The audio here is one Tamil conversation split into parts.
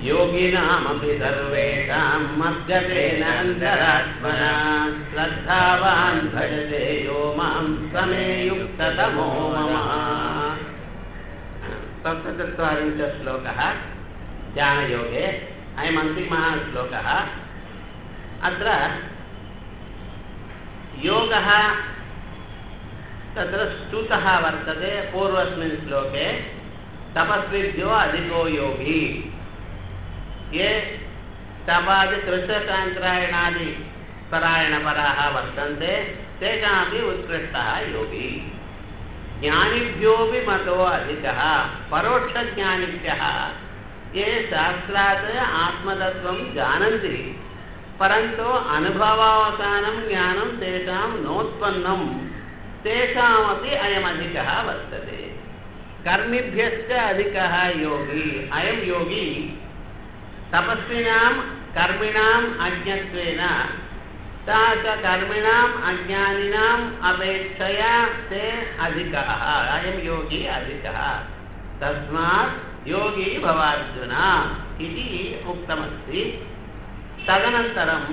योगिनामपि सर्वेषां मद्गतेन अन्तरात्मना श्रद्धावान् भजते यो मां समे युक्ततमो मम सप्तचत्वारिंशत् श्लोकः ध्यानयोगे अयम् अन्तिमः श्लोकः अत्र योगः तत्र स्तुतः वर्तते पूर्वस्मिन् श्लोके तपस्विभ्यो अधिको योगी ये तपादि कृष्णसाङ्क्रायणादि परायणपराः वर्तन्ते तेषामपि उत्कृष्टः योगी ज्ञानिभ्योऽपि मतो अधिकः परोक्षज्ञानिभ्यः ये साक्षात् आत्मतत्त्वं जानन्ति परन्तु अनुभवावसानं ज्ञानं तेषां नोत्पन्नं तेषामपि अयमधिकः वर्तते कर्मिभ्यश्च अधिकः योगी अयं योगी तपस्विनां कर्मिणाम् अज्ञत्वेन सा च कर्मिणाम् अज्ञानिनाम् अपेक्षया ते अधिकः अयं योगी अधिकः तस्मात् योगी भवार्जुन इति उक्तमस्ति तदनन्तरं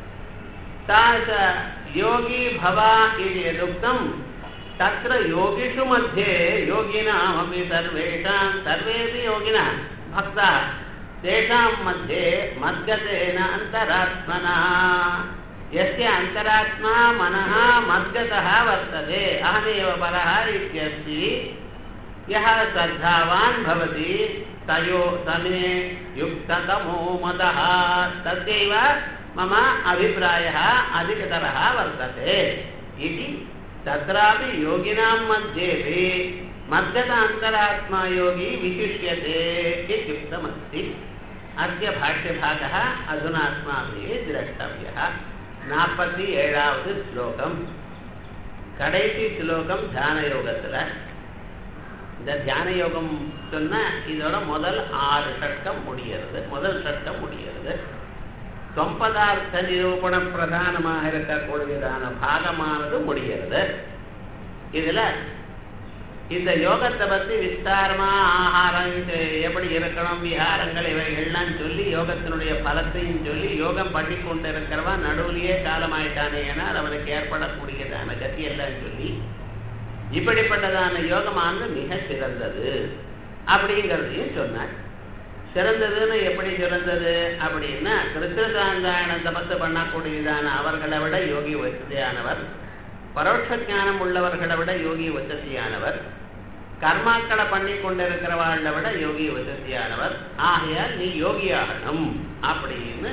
सा च योगी भव इति यदुक्तं तत्र योगिषु मध्ये योगिनामपि सर्वेषां सर्वेपि योगिनः भक्ताः तेषां मध्ये मद्गतेन अन्तरात्मना यस्य अन्तरात्मा मनः मद्गतः वर्तते अहमेव परः इत्यस्ति यः श्रद्धावान् भवति तयो समे युक्ततमो मदः तद्यैव मम अभिप्रायः अधिकतरः वर्तते इति तत्रापि योगिनां मध्येपि मद्गत अन्तरात्मा योगी विशिष्यते इत्युक्तमस्ति अद्य भाष्यभागः अधुना अस्माभिः द्रष्टव्यः நாற்பத்தி ஏழாவது ஸ்லோகம் கடைசி ஸ்லோகம் தியான யோகத்தில் இந்த தியான யோகம் சொன்ன இதோட முதல் ஆறு சட்டம் முடிகிறது முதல் சட்டம் முடிகிறது தொம்பதார்த்த நிரூபண பிரதானமாக இருக்கக்கூடியதான பாகமானது முடிகிறது இதுல இந்த யோகத்தை பத்தி விஸ்தாரமா ஆகாரம் இது எப்படி இருக்கணும் விஹாரங்கள் இவைகள்லாம் சொல்லி யோகத்தினுடைய பலத்தையும் சொல்லி யோகம் பண்ணி கொண்டு இருக்கிறவன் நடுவுலயே காலமாயிட்டானே ஏனால் அவனுக்கு ஏற்படக்கூடியதான கதியெல்லாம் சொல்லி இப்படிப்பட்டதான யோகமானது மிக சிறந்தது அப்படிங்கிறதையும் சொன்னார் சிறந்ததுன்னு எப்படி சிறந்தது அப்படின்னா கிருஷ்ணசாந்தாயன தபத்து பண்ணக்கூடியதான அவர்களை விட யோகி வசதியானவர் பரோட்ச ஞானம் உள்ளவர்களை விட யோகி வசதியானவர் கர்மாக்களை பண்ணி கொண்டிருக்கிறவர்களை விட யோகி வசதியானவர் ஆகையால் நீ யோகியாகணும் அப்படின்னு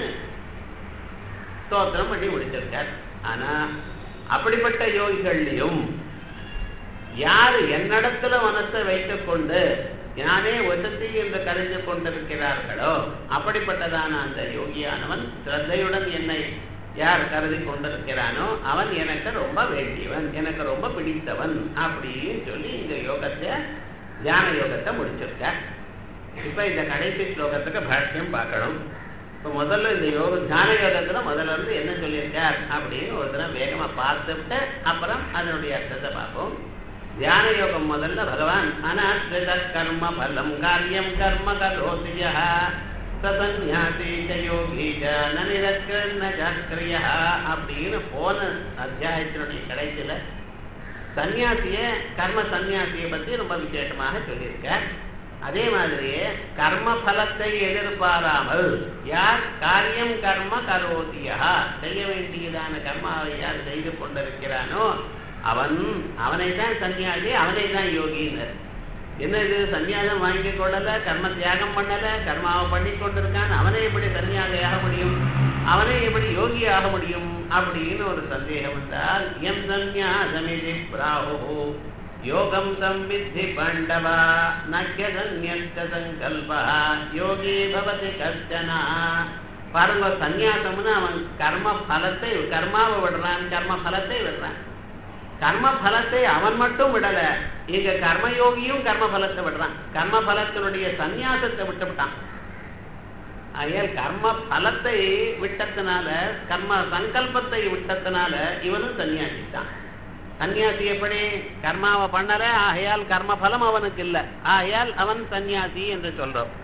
ஸ்தோத்திரம் பண்ணி முடிச்சிருக்கார் ஆனா அப்படிப்பட்ட யோகிகள்லையும் யார் என்னிடத்துல மனசை வைத்துக் கொண்டு ஞானே வசதி என்று கருதி கொண்டிருக்கிறார்களோ அப்படிப்பட்டதான அந்த யோகியானவன் சிரத்தையுடன் என்னை யார் கருதி கொண்டிருக்கிறானோ அவன் எனக்கு ரொம்ப வேண்டியவன் எனக்கு ரொம்ப பிடித்தவன் அப்படின்னு சொல்லி இந்த யோகத்தை தியான யோகத்தை முடிச்சிருக்க இப்ப இந்த கடைசி ஸ்லோகத்துக்கு பாஷ்யம் பார்க்கணும் இப்போ முதல்ல இந்த யோக தியான யோகத்துல முதல்ல இருந்து என்ன சொல்லியிருக்கார் அப்படின்னு ஒரு தினம் வேகமா பார்த்துட்டு அப்புறம் அதனுடைய அர்த்தத்தை பார்ப்போம் தியான யோகம் முதல்ல பகவான் அனாஸ்ரித கர்ம பலம் காரியம் கர்ம கரோசியா சசன்யாசி யோகி நிரக்கிரியா அப்படின்னு போன அத்தியாயத்தினுடைய கடைசியில சன்னியாசிய கர்ம சன்னியாசியை பத்தி ரொம்ப விசேஷமாக சொல்லியிருக்க அதே மாதிரியே கர்ம பலத்தை எதிர்பாராமல் யார் காரியம் கர்ம கரோதியா செய்ய வேண்டியதான கர்மாவை யார் செய்து கொண்டிருக்கிறானோ அவன் அவனை தான் சன்னியாசி அவனை தான் யோகினர் என்ன இது சன்னியாசம் வாங்கி கொள்ளல கர்ம தியாகம் பண்ணல கர்மாவை பண்ணி கொண்டிருக்கான் அவனை எப்படி சன்னியாசி ஆக முடியும் அவனை எப்படி யோகி ஆக முடியும் அப்படின்னு ஒரு சந்தேகம் வந்தால் எம் சந்நியாசமிதி பிராஹு யோகம் தம் வித்தி பாண்டவா நக்கிய சந்நியஸ்த சங்கல்பா யோகி பவதி கஷ்டனா பாருங்க சந்நியாசம்னு அவன் கர்ம பலத்தை கர்மாவை விடுறான் கர்ம பலத்தை விடுறான் கர்ம பலத்தை அவன் மட்டும் விடல இங்க கர்மயோகியும் கர்ம பலத்தை விடுறான் கர்ம பலத்தினுடைய சந்நியாசத்தை விட்டு விட்டான் ஆகையால் கர்ம பலத்தை விட்டதுனால கர்ம சங்கல்பத்தை விட்டதுனால இவனும் சன்னியாசித்தான் சன்னியாசி எப்படி கர்மாவை பண்ணல ஆகையால் கர்ம பலம் அவனுக்கு இல்லை ஆகையால் அவன் சன்னியாசி என்று சொல்றோம்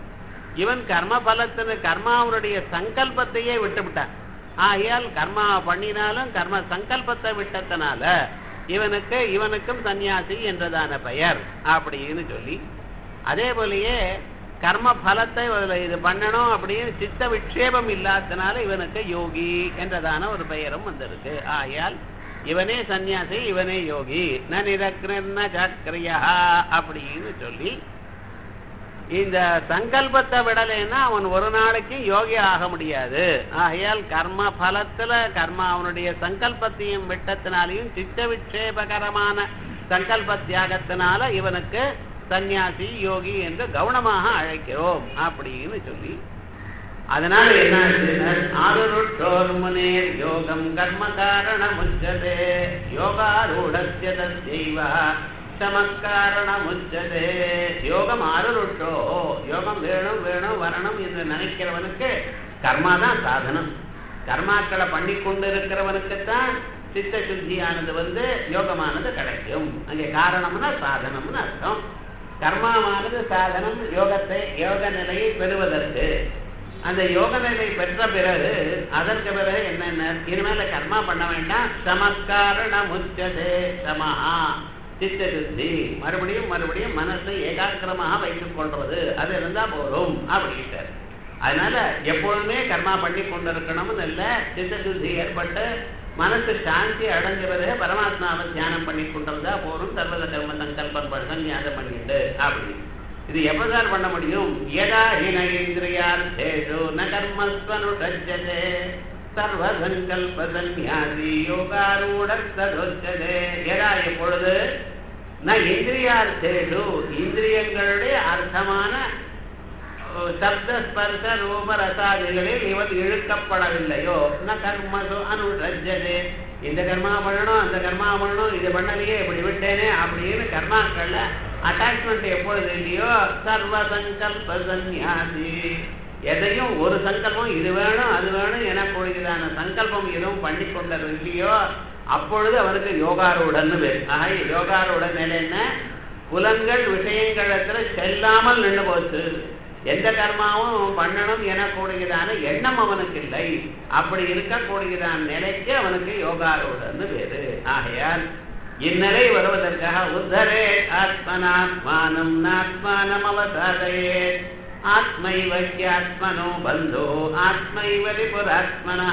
இவன் கர்ம பலத்தின கர்மாவுடைய சங்கல்பத்தையே விட்டுவிட்டான் ஆகையால் கர்மா பண்ணினாலும் கர்ம சங்கல்பத்தை விட்டதனால இவனுக்கு இவனுக்கும் சன்னியாசி என்றதான பெயர் அப்படின்னு சொல்லி அதே போலயே கர்ம பலத்தை இதுல இது பண்ணணும் அப்படின்னு சித்த விக்ஷேபம் இல்லாதனால இவனுக்கு யோகி என்றதான ஒரு பெயரும் வந்திருக்கு ஆகையால் இவனே சன்னியாசி இவனே யோகி ந நிரக்ன சக்கரியா அப்படின்னு சொல்லி இந்த சங்கல்பத்தை விடலைன்னா அவன் ஒரு நாளைக்கு யோகி ஆக முடியாது ஆகையால் கர்ம பலத்துல கர்மா அவனுடைய சங்கல்பத்தையும் விட்டத்தினாலையும் சித்த விட்சேபகரமான சங்கல்ப தியாகத்தினால இவனுக்கு சந்நியாசி யோகி என்று கவனமாக அழைக்கிறோம் அப்படின்னு சொல்லி அதனால என்ன ஆறுருட்டோர் முனேர் யோகம் கர்ம காரண முச்சதே யோகாரூடஸ்ய தஸ்யைவ சமக்காரண முச்சதே யோகம் ஆறுருட்டோ யோகம் வேணும் வேணும் வரணும் என்று நினைக்கிறவனுக்கு கர்மா தான் சாதனம் கர்மாக்களை பண்ணி கொண்டு இருக்கிறவனுக்குத்தான் சித்த சுத்தியானது வந்து யோகமானது கிடைக்கும் அங்கே காரணம்னா சாதனம்னு அர்த்தம் கர்மாவானது சாதனம் யோகத்தை யோக நிலையை பெறுவதற்கு அந்த யோக நிலை பெற்ற பிறகு அதற்கு பிறகு என்னென்ன இனிமேல கர்மா பண்ண வேண்டாம் சமக்காரண முச்சதே சமஹா சித்த சுத்தி மறுபடியும் மறுபடியும் மனசை ஏகாக்கிரமாக வைத்துக் கொள்வது அது இருந்தா போதும் அப்படின்ட்டார் அதனால எப்பொழுதுமே கர்மா பண்ணி கொண்டிருக்கணும்னு இல்லை சித்த சுத்தி ஏற்பட்டு மனசு சாந்தி அடைஞ்ச பிறகு பரமாத்மாவை தியானம் பண்ணி கொண்டிருந்தா போதும் சர்வத கர்ம சங்கல்பம் பண்ண ஞானம் பண்ணிட்டு அப்படி இது எப்பதான் பண்ண முடியும் யதா ஹின இந்திரியார்த்தேஷு ந கர்மஸ்வனுடஜ்ஜதே சர்வ சங்கல்ப சந்நியாசி யோகாரூடத்ததொச்சதே யதா எப்பொழுது ந இந்திரியார்த்தேஷு இந்திரியங்களுடைய அர்த்தமான சப்த ஸ்பர்ச ரூப ரசாதிகளில் இவன் இழுக்கப்படவில்லையோ ந கர்மசு அனுரஜதே இந்த கர்மா பண்ணணும் அந்த கர்மா பண்ணணும் இது பண்ணலையே இப்படி விட்டேனே அப்படின்னு கர்மாக்கள்ல அட்டாச்மெண்ட் எப்பொழுது இல்லையோ சர்வ சங்கல்ப சந்நியாசி எதையும் ஒரு சங்கல்பம் இது வேணும் அது வேணும் எனக்கூடியதான சங்கல்பம் எதுவும் பண்ணி கொண்டது இல்லையோ அப்பொழுது அவனுக்கு யோகாரூடன் பேர் ஆக யோகாரூடன் நிலை என்ன புலன்கள் விஷயங்களத்துல செல்லாமல் நின்று போச்சு எந்த கர்மாவும் பண்ணணும் எனக்கூடியதான எண்ணம் அவனுக்கு இல்லை அப்படி இருக்கக்கூடியதான நிலைக்கு அவனுக்கு யோகாரோடன்னு பேரு ஆகையால் இந்நிலை வருவதற்காக உத்தரே ஆத்மனாத்மானம் நாத்மானம் அவசாதையே ஆத்மைவக்கியாத்மனோ பந்தோ ஆத்மைவ ரிபுராத்மனா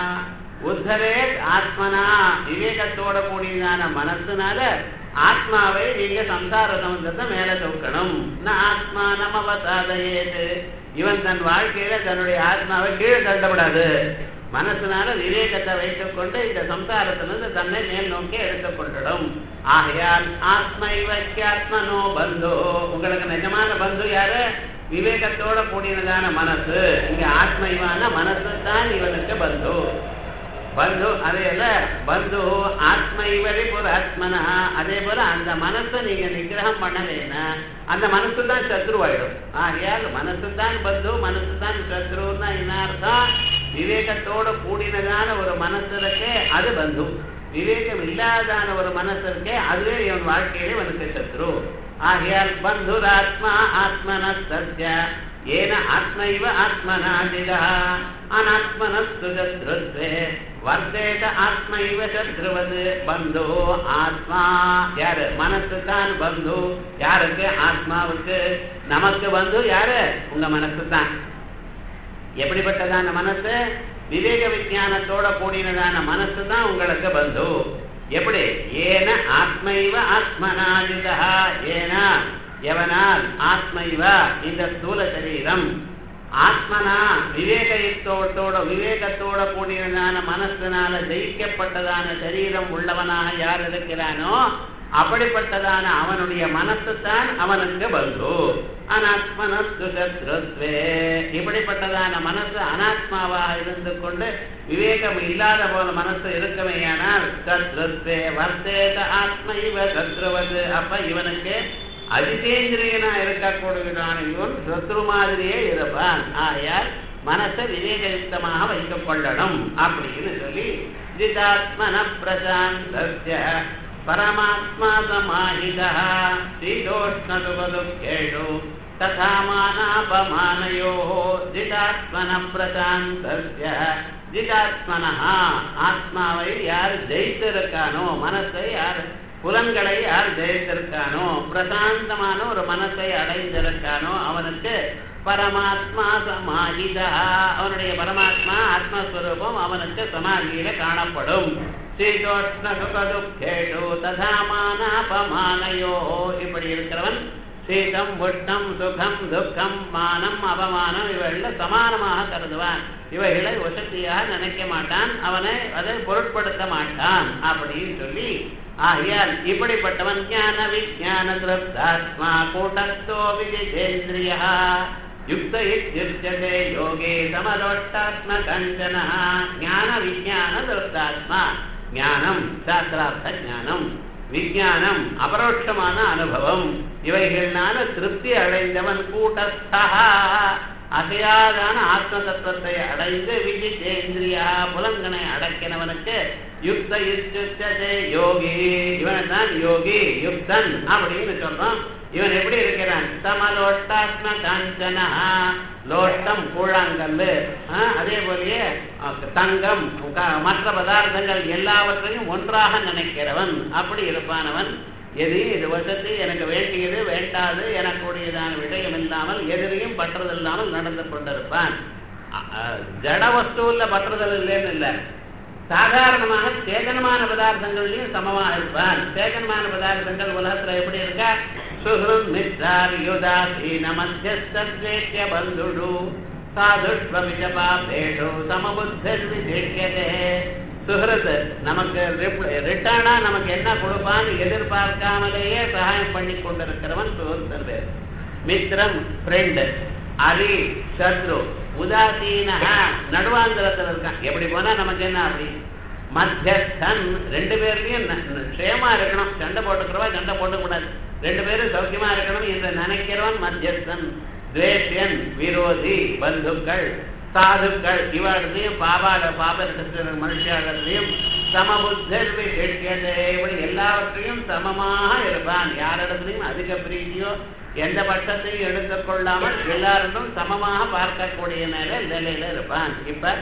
உத்தரே ஆத்மனா விவேகத்தோட கூடியதான மனசுனால ஆத்மாவை நீங்க சம்சார சமுதிரத்தை மேல தூக்கணும் ஆத்மா நம்ம அவசாதையேது இவன் தன் வாழ்க்கையில தன்னுடைய ஆத்மாவை கீழே தள்ளப்படாது மனசுனால விவேகத்தை வைத்துக் கொண்டு இந்த சம்சாரத்திலிருந்து தன்னை மேல் நோக்கி எடுத்துக் கொண்டிடும் ஆகையால் ஆத்மைவக்கியாத்மனோ பந்தோ உங்களுக்கு நிஜமான பந்து யாரு விவேகத்தோட கூடியதான மனசு இங்க ஆத்மைவான மனசு தான் இவனுக்கு பந்து பந்து அதே பந்து ஆத்மைவரி ஒரு ஆத்மனா அதே போல அந்த மனசை நீங்க நிகிரகம் பண்ணலைன்னா அந்த மனசு தான் சத்ருவாயிடும் ஆகையால் மனசு தான் பந்து மனசு தான் சத்ருன்னா என்ன அர்த்தம் விவேகத்தோட கூடினதான ஒரு மனசு இருக்கே அது பந்து விவேகம் இல்லாதான ஒரு மனசு இருக்கே அதுவே இவன் வாழ்க்கையிலே இவனுக்கு சத்ரு ஆகையால் பந்துராத்மா ஆத்மன சத்ய ஏன ஆத்மைவ ஆத்மனாதிதா அனாத்மனஸ்து சத்ருத்வே வர்த்தேத ஆத்மைவ சத்ருவது பந்து ஆத்மா யாரு மனசு தான் பந்து யாருக்கு ஆத்மாவுக்கு நமக்கு பந்து யாரு உங்க மனசு தான் எப்படிப்பட்டதான மனசு விவேக விஞ்ஞானத்தோட கூடினதான மனசு தான் உங்களுக்கு பந்து எப்படி ஏன ஆத்மைவ ஆத்மனாதிதா ஏனா எவனால் ஆத்மைவ இந்த ஸ்தூல சரீரம் ஆத்மனா விவேகத்தோட விவேகத்தோட கூடியதான மனசினால ஜெயிக்கப்பட்டதான சரீரம் உள்ளவனாக யார் இருக்கிறானோ அப்படிப்பட்டதான அவனுடைய மனசு தான் அவனுக்கு பந்து அனாத்மனஸ்து சத்ருத்வே இப்படிப்பட்டதான மனசு அனாத்மாவாக இருந்து கொண்டு விவேகம் இல்லாத போல மனசு இருக்கமையானால் சத்ருத்வே வர்த்தேத ஆத்ம இவ சத்ருவது அப்ப இவனுக்கு அதிதேந்திரியனா இருக்கக்கூடியதான இவன் சத்ரு மாதிரியே இருப்பான் ஆயால் மனசை விவேகயுக்தமாக வைத்துக் கொள்ளணும் அப்படின்னு சொல்லி ஜிதாத்மன பிரசாந்தஸ்ய பரமாத்மா சமாஹிதா சீதோஷ்ண சுகதுக்கேஷு तथा मानापमानयोः जितात्मनः प्रशान्तस्य ஜிதாத்மனஹ ஆத்மாவை யார் ஜெயித்திருக்கானோ மனசை யார் புலன்களை யார் ஜெயித்திருக்கானோ பிரசாந்தமான ஒரு மனசை அடைந்திருக்கானோ அவனுக்கு பரமாத்மா சமாஹிதா அவனுடைய பரமாத்மா ஆத்மஸ்வரூபம் அவனுக்கு சமாதியில காணப்படும் சீதோஷ்ண சுகதுக்கேஷு ததாமானாபமானயோ இப்படி இருக்கிறவன் சீதம் உஷ்ணம் சுகம் துக்கம் மானம் அவமானம் இவைகள சமானமாக கருதுவான் இவைகளை வசதியாக நினைக்க மாட்டான் அவனை அதை பொருட்படுத்த மாட்டான் அப்படின்னு சொல்லி ஆகையால் இப்படிப்பட்டவன் ஞான விஜான திருப்தாத்மா கூட்டஸ்தோ விஜேந்திரியா யுக்த இத்யுச்சதே யோகே சமலோட்டாத்ம கஞ்சன ஞான விஜான திருப்தாத்மா ஞானம் சாஸ்திரார்த்த ஞானம் விஜானம் அபரோட்சமான அனுபவம் இவைகள்னால திருப்தி அடைந்தவன் கூட்டஸ்தா அசையாதான ஆத்ம தத்துவத்தை அடைந்து விஜிதேந்திரியா புலங்கனை அடக்கினவனுக்கு யுக்த யுத்தே யோகி இவன் தான் யோகி யுக்தன் அப்படின்னு சொல்றோம் இவன் எப்படி இருக்கிறான் சமலோட்டாத்ம காஞ்சனா லோட்டம் கூழாங்கல்லு அதே போலயே தங்கம் மற்ற பதார்த்தங்கள் எல்லாவற்றையும் ஒன்றாக நினைக்கிறவன் அப்படி இருப்பானவன் எது இது வசத்து எனக்கு வேண்டியது வேண்டாது எனக்குடையதான விஷயம் இல்லாமல் எதிரையும் பற்றுதல் இல்லாமல் நடந்து கொண்டிருப்பான் ஜட வஸ்துவில் பற்றுதல் இல்லைன்னு இல்லை சாதாரணமாக சேதனமான பதார்த்தங்கள்லயும் சமமாக இருப்பான் சேதனமான பதார்த்தங்கள் உலகத்துல எப்படி இருக்கா சுஹ்ருத் மித்ரார் யுதாசீன மத்தியஸ்தத்வேஷ்ய பந்துடு சாதுஷ்வமிஷபாபேஷு சமபுத்தர் விசேஷியதே சுஹ்ரத் நமக்கு ரிட்டர்னா நமக்கு என்ன கொடுப்பான்னு எதிர்பார்க்காமலேயே சகாயம் பண்ணி கொண்டிருக்கிறவன் சுஹൃத்தன் பேர் மித்ரம் ஃப்ரெண்ட் அலி சத்ரு உதாசீன நடுவாந்திரத்தில் இருக்கான் எப்படி போனா நமக்கு என்ன அப்படி மத்தியஸ்தன் ரெண்டு பேர்லயும் க்ஷேமா இருக்கணும் சண்டை போட்டுக்கிறவா சண்டை போட்டுக்கூடாது ரெண்டு பேரும் சௌக்கியமா இருக்கணும் என்று நினைக்கிறவன் மத்தியஸ்தன் துவேஷியன் விரோதி பந்துக்கள் சாதுக்கள் இவரிடத்தையும் பாபாட பாபரிடத்திலும் மனுஷியாடத்தையும் சமபுத்தர் இப்படி எல்லாவற்றையும் சமமாக இருப்பான் யாரிடத்திலையும் அதிக பிரீதியோ எந்த பட்சத்தையும் எடுத்துக் கொள்ளாமல் எல்லாருக்கும் சமமாக பார்க்கக்கூடிய நில நிலையில இருப்பான் இப்ப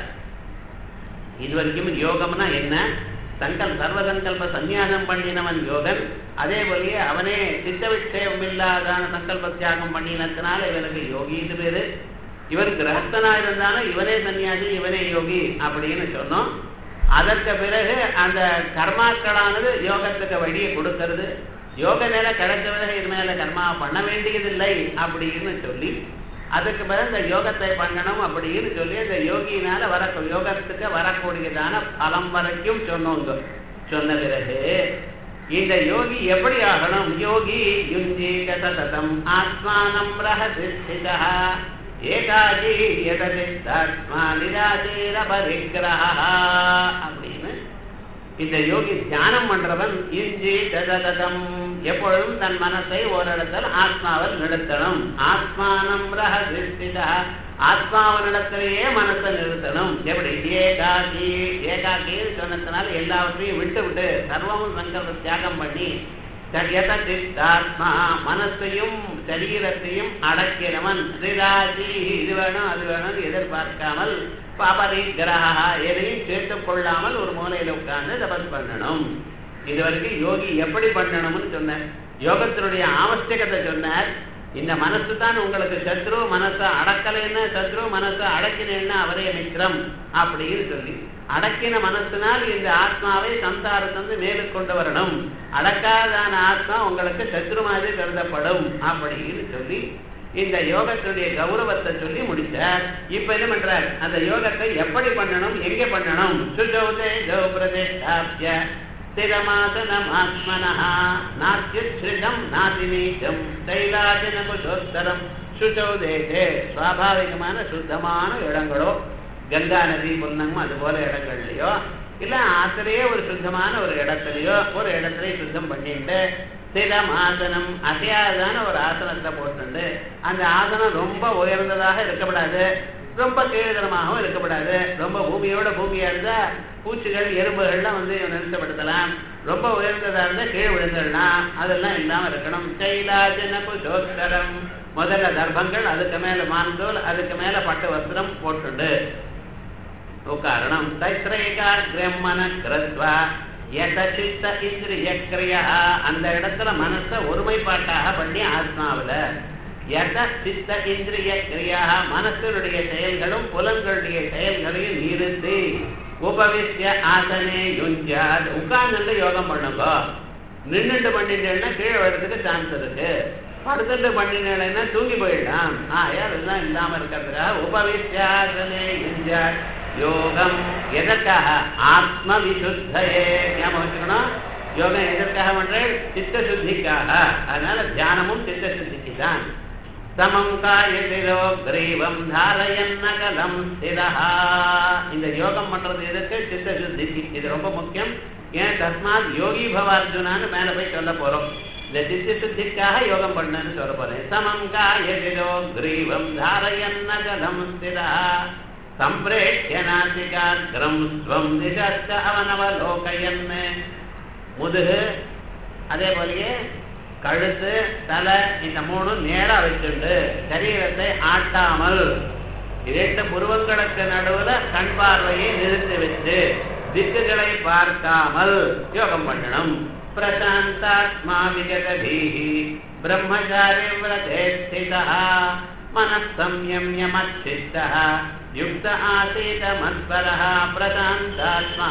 இது வரைக்கும் யோகம்னா என்ன சங்கல் சர்வசங்கல்ப சந்நியாசம் பண்ணினவன் யோகன் அதே போலயே அவனே சித்த விட்சயம் இல்லாதான சங்கல்ப தியாகம் பண்ணினத்தினால இவனுக்கு யோகின்னு பேரு இவன் கிரகஸ்தனா இருந்தாலும் இவனே சன்னியாசி இவனே யோகி அப்படின்னு சொன்னோம் அதற்கு பிறகு அந்த கர்மாக்களானது யோகத்துக்கு வழியை கொடுக்கிறது யோக நிலை கிடைச்ச பிறகு இது மேல கர்மா பண்ண வேண்டியதில்லை அப்படின்னு சொல்லி அதுக்கு பிறகு இந்த யோகத்தை பண்ணணும் அப்படின்னு சொல்லி அந்த யோகியினால வர யோகத்துக்கு வரக்கூடியதான பலம் வரைக்கும் சொன்னோங்க சொன்ன பிறகு இந்த யோகி எப்படி ஆகணும் யோகி யுஞ்சீக சததம் ஆத்மானம் ரஹசிதா ஏகாஜி எதவித்தாத்மா நிராசீர பரிகிரஹா அப்படின்னு இந்த யோகி தியானம் பண்றவன் இஞ்சி தததம் எப்பொழுதும் தன் மனசை ஓரிடத்தில் ஆத்மாவில் நிறுத்தணும் ஆத்மானம் ரஹசிதா ஆத்மாவனிடத்திலேயே மனசை நிறுத்தணும் எப்படி ஏகாகி ஏகாகின்னு சொன்னதுனால எல்லாவற்றையும் விட்டு விட்டு சர்வமும் சங்கல்ப தியாகம் பண்ணி ஆத்மா மனசையும் சரீரத்தையும் அடக்கிறவன் ஸ்ரீராஜி இது வேணும் அது வேணும் எதிர்பார்க்காமல் பாபரி கிரகா எதையும் சேர்த்துக் கொள்ளாமல் ஒரு மூலையில உட்கார்ந்து தபஸ் பண்ணணும் இது வரைக்கும் யோகி எப்படி பண்ணணும்னு சொன்னார் யோகத்தினுடைய ஆவசியகத்தை சொன்னார் இந்த மனசு தான் உங்களுக்கு சத்ரு மனசை அடக்கலைன்னா சத்ரு மனசை அடக்கினேன்னா அவரே மித்திரம் அப்படின்னு சொல்லி அடக்கின மனசினால் இந்த ஆத்மாவை சம்சாரத்திலிருந்து மேலு கொண்டு வரணும் அடக்காதான ஆத்மா உங்களுக்கு சத்ரு மாதிரி கருதப்படும் அப்படின்னு சொல்லி இந்த யோகத்துடைய கௌரவத்தை சொல்லி முடிச்சார் இப்ப என்ன பண்றார் அந்த யோகத்தை எப்படி பண்ணணும் எங்க பண்ணணும் சுஜோதே கௌபிரதேஷ்டாப்ய ஸ்திரமாசனமாத்மனः நாத்தியுத்ஸ்ருதம் நாதிநீச்சம் தைலாஜன குஷோத்தரம் சுச்சௌ தேசே சுவாபாவிகமான சுத்தமான இடங்களோ கங்கா நதி புன்னகம் அது போல இடங்கள்லயோ இல்ல ஆத்திலேயே ஒரு சுத்தமான ஒரு இடத்துலயோ ஒரு இடத்துலயே சுத்தம் பண்ணிட்டு ஸ்திரம் ஆசனம் அசையாதான ஒரு ஆசனத்தை போட்டுண்டு அந்த ஆசனம் ரொம்ப உயர்ந்ததாக இருக்கப்படாது ரொம்ப கீழ்தரமாகவும் இருக்கப்படாது ரொம்ப பூமியோட பூமியா இருந்தா பூச்சிகள் எறும்புகள்லாம் வந்து நிறுத்தப்படுத்தலாம் ரொம்ப உயர்ந்ததா இருந்தா கீழே விழுந்துடலாம் அதெல்லாம் இல்லாம இருக்கணும் கைலாஜன குஷோத்தரம் முதல்ல தர்ப்பங்கள் அதுக்கு மேல மாந்தோல் அதுக்கு மேல பட்டு வஸ்திரம் போட்டுண்டு உக்காரணம் தைத்திரேகாகிரம் மன கிரத்வா யதசித்த இந்திரிய கிரியா அந்த இடத்துல மனசை ஒருமைப்பாட்டாக பண்ணி ஆத்மாவுல யத சித்த இந்திரிய கிரியா மனசனுடைய செயல்களும் புலன்களுடைய செயல்களையும் நிறுத்தி உபவிஷ்ய ஆசனே யுஞ்சாத் உட்கார்ந்து யோகம் பண்ணுங்க நின்றுட்டு பண்ணிட்டேன்னா கீழே வரதுக்கு சான்ஸ் இருக்கு படுத்துட்டு பண்ணினேன்னா தூங்கி போயிடலாம் ஆயா இதெல்லாம் இல்லாம இருக்கிறதுக்காக உபவிஷ்யாசனே யுஞ்சாத் யோகம் எதற்காக ஆத்ம விசுத்தையே ஞாபகம் வச்சுக்கணும் யோகம் எதற்காக பண்றேன் சித்த சுத்திக்காக அதனால தியானமும் சித்த சுத்திக்கு தான் சமம் காயதிரோ கிரீவம் தாரயன்னகலம் ஸ்திரஹா இந்த யோகம் பண்றது எதுக்கு சித்த சுத்திக்கு இது ரொம்ப முக்கியம் ஏன் தஸ்மாத் யோகி பவ அர்ஜுனான்னு மேல போய் சொல்ல போறோம் இந்த சித்த சுத்திக்காக யோகம் பண்ணுன்னு சொல்ல போறேன் சமம் காயதிரோ கிரீவம் தாரயன்னகலம் ஸ்திரஹா சம்பிரேட்ய நாசிகாகிரம் ஸ்வம் திசஸ்த அவனவலோகயன் முதுகு அதே போலயே கழுத்து தலை இந்த மூணும் நேரா வச்சுண்டு சரீரத்தை ஆட்டாமல் இரண்டு புருவங்களுக்கு நடுவுல கண் பார்வையை நிறுத்தி வச்சு திக்குகளை பார்க்காமல் யோகம் பண்ணணும் பிரசாந்தாத்மா விகதபீஹி பிரம்மச்சாரி விரதே ஸ்திதா मनःसंयम्यमच्चित्तः யுக்த ஆசீத மத்பரஹ பிரசாந்தாத்மா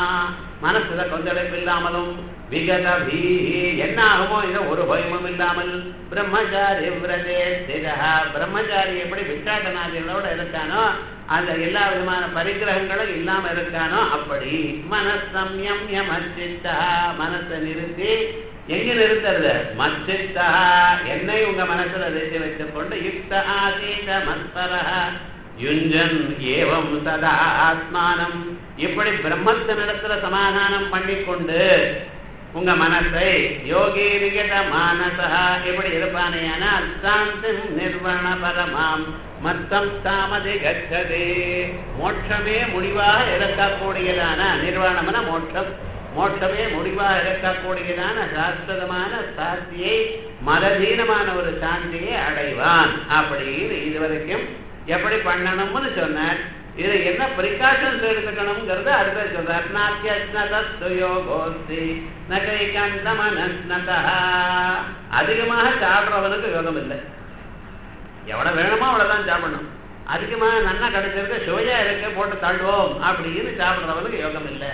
மனசுல கொந்தளிப்பு இல்லாமலும் விகத பீஹி என்ன ஆகுமோ இதை ஒரு பயமும் இல்லாமல் பிரம்மச்சாரி விரதே ஸ்திரஹா பிரம்மச்சாரி எப்படி விட்டாட்டநாதிகளோட இருக்கானோ அந்த எல்லா விதமான பரிகிரகங்களும் இல்லாம இருக்கானோ அப்படி மனசம்யம்யம் அச்சித்தா மனசை நிறுத்தி எங்க நிறுத்துறது மச்சித்தா என்னை உங்க மனசுல நிறுத்தி வைத்துக் கொண்டு யுக்த ஆசீத மத்பரஹ யுஞ்சன் ஏவம் சதா ஆத்மானம் இப்படி பிரம்மத்தினிடத்துல சமாதானம் பண்ணிக்கொண்டு உங்க மனசை யோகி விகத மானசா எப்படி இருப்பானேயானால் சாந்தி நிர்வண பரமாம் மத்தம் தாமதி கச்சதே மோட்சமே முடிவாக இருக்கக்கூடியதான நிர்வாணம்னா மோட்சம் மோட்சமே முடிவாக இருக்கக்கூடியதான சாஸ்வதமான சாந்தியை மததீனமான ஒரு சாந்தியை அடைவான் அப்படின்னு இதுவரைக்கும் எப்படி பண்ணணும்னு சொன்னார் இதுல என்ன பிரிகாஷன்ஸ் எடுத்துக்கணுங்கிறது அடுத்த சொல்றார் நாத்தியோகோஸ்தி நகைகந்தமனஸ்னதா அதிகமாக சாப்பிட்றவனுக்கு யோகம் இல்லை எவ்வளவு வேணுமோ அவ்வளவுதான் சாப்பிடணும் அதிகமாக நன்னா கிடைச்சிருக்கு சுவையா இருக்க போட்டு தள்ளுவோம் அப்படின்னு சாப்பிட்றவனுக்கு யோகம் இல்லை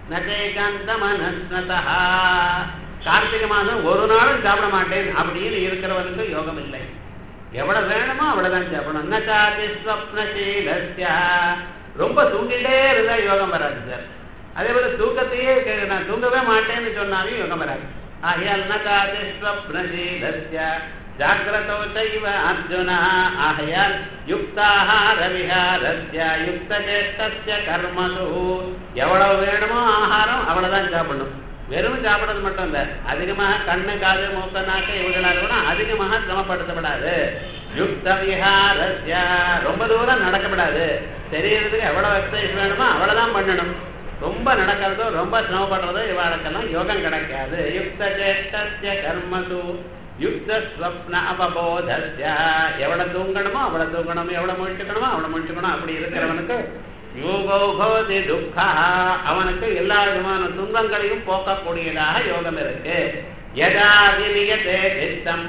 நகைகந்தமனஸ்னதா கார்த்திகை மாதம் ஒரு நாளும் சாப்பிட மாட்டேன் அப்படின்னு இருக்கிறவனுக்கு யோகம் இல்லை எவ்வளவு வேணுமோ அவ்வளவுதான் சாப்பிடணும் நச்சாதி ஸ்வப்னசீலஸ்யா ரொம்ப தூங்கிட்டே இருந்தா யோகம் வராது சார் அதே போல தூக்கத்தையே கே- நான் தூங்கவே மாட்டேன்னு சொன்னாலும் யோகம் வராது ஆகையால் நச்சாதி ஸ்வப்னசீலஸ்ய ஜாகிரதோ சைவ அர்ஜுனா ஆகையால் யுக்தாஹார விஹாரஸ்ய யுக்த சேஷ்டஸ்ய கர்மசு எவ்வளவு வேணுமோ ஆகாரம் அவ்வளவுதான் சாப்பிடணும் வெறும் சாப்பிடுறது மட்டும் இல்ல அதிகமாக கண்ணு காது மூக்க நாக்கு இவங்களால கூட அதிகமாக சிரமப்படுத்தப்படாது யுக்த விஹாரஸ்ய ரொம்ப தூரம் நடக்கப்படாது தெரியறதுக்கு எவ்வளவு எக்ஸசைஸ் வேணுமோ அவ்வளவுதான் பண்ணணும் ரொம்ப நடக்கிறதோ ரொம்ப சிரமப்படுறதோ இவாளுக்கெல்லாம் யோகம் கிடைக்காது யுக்த சேஷ்டஸ்ய கர்மசு யுக்த ஸ்வப்ன அவபோதஸ்ய எவ்வளவு தூங்கணுமோ அவ்வளவு தூங்கணும் எவ்வளவு முழிச்சுக்கணுமோ அவ்வளவு முழிச்சுக்கணும் அப்படி இருக்கிறவனுக்கு யோகோபோதி துக்கா அவனுக்கு எல்லா விதமான துன்பங்களையும் போக்கக்கூடியதாக யோகம் இருக்கு யதா வினியதே சித்தம்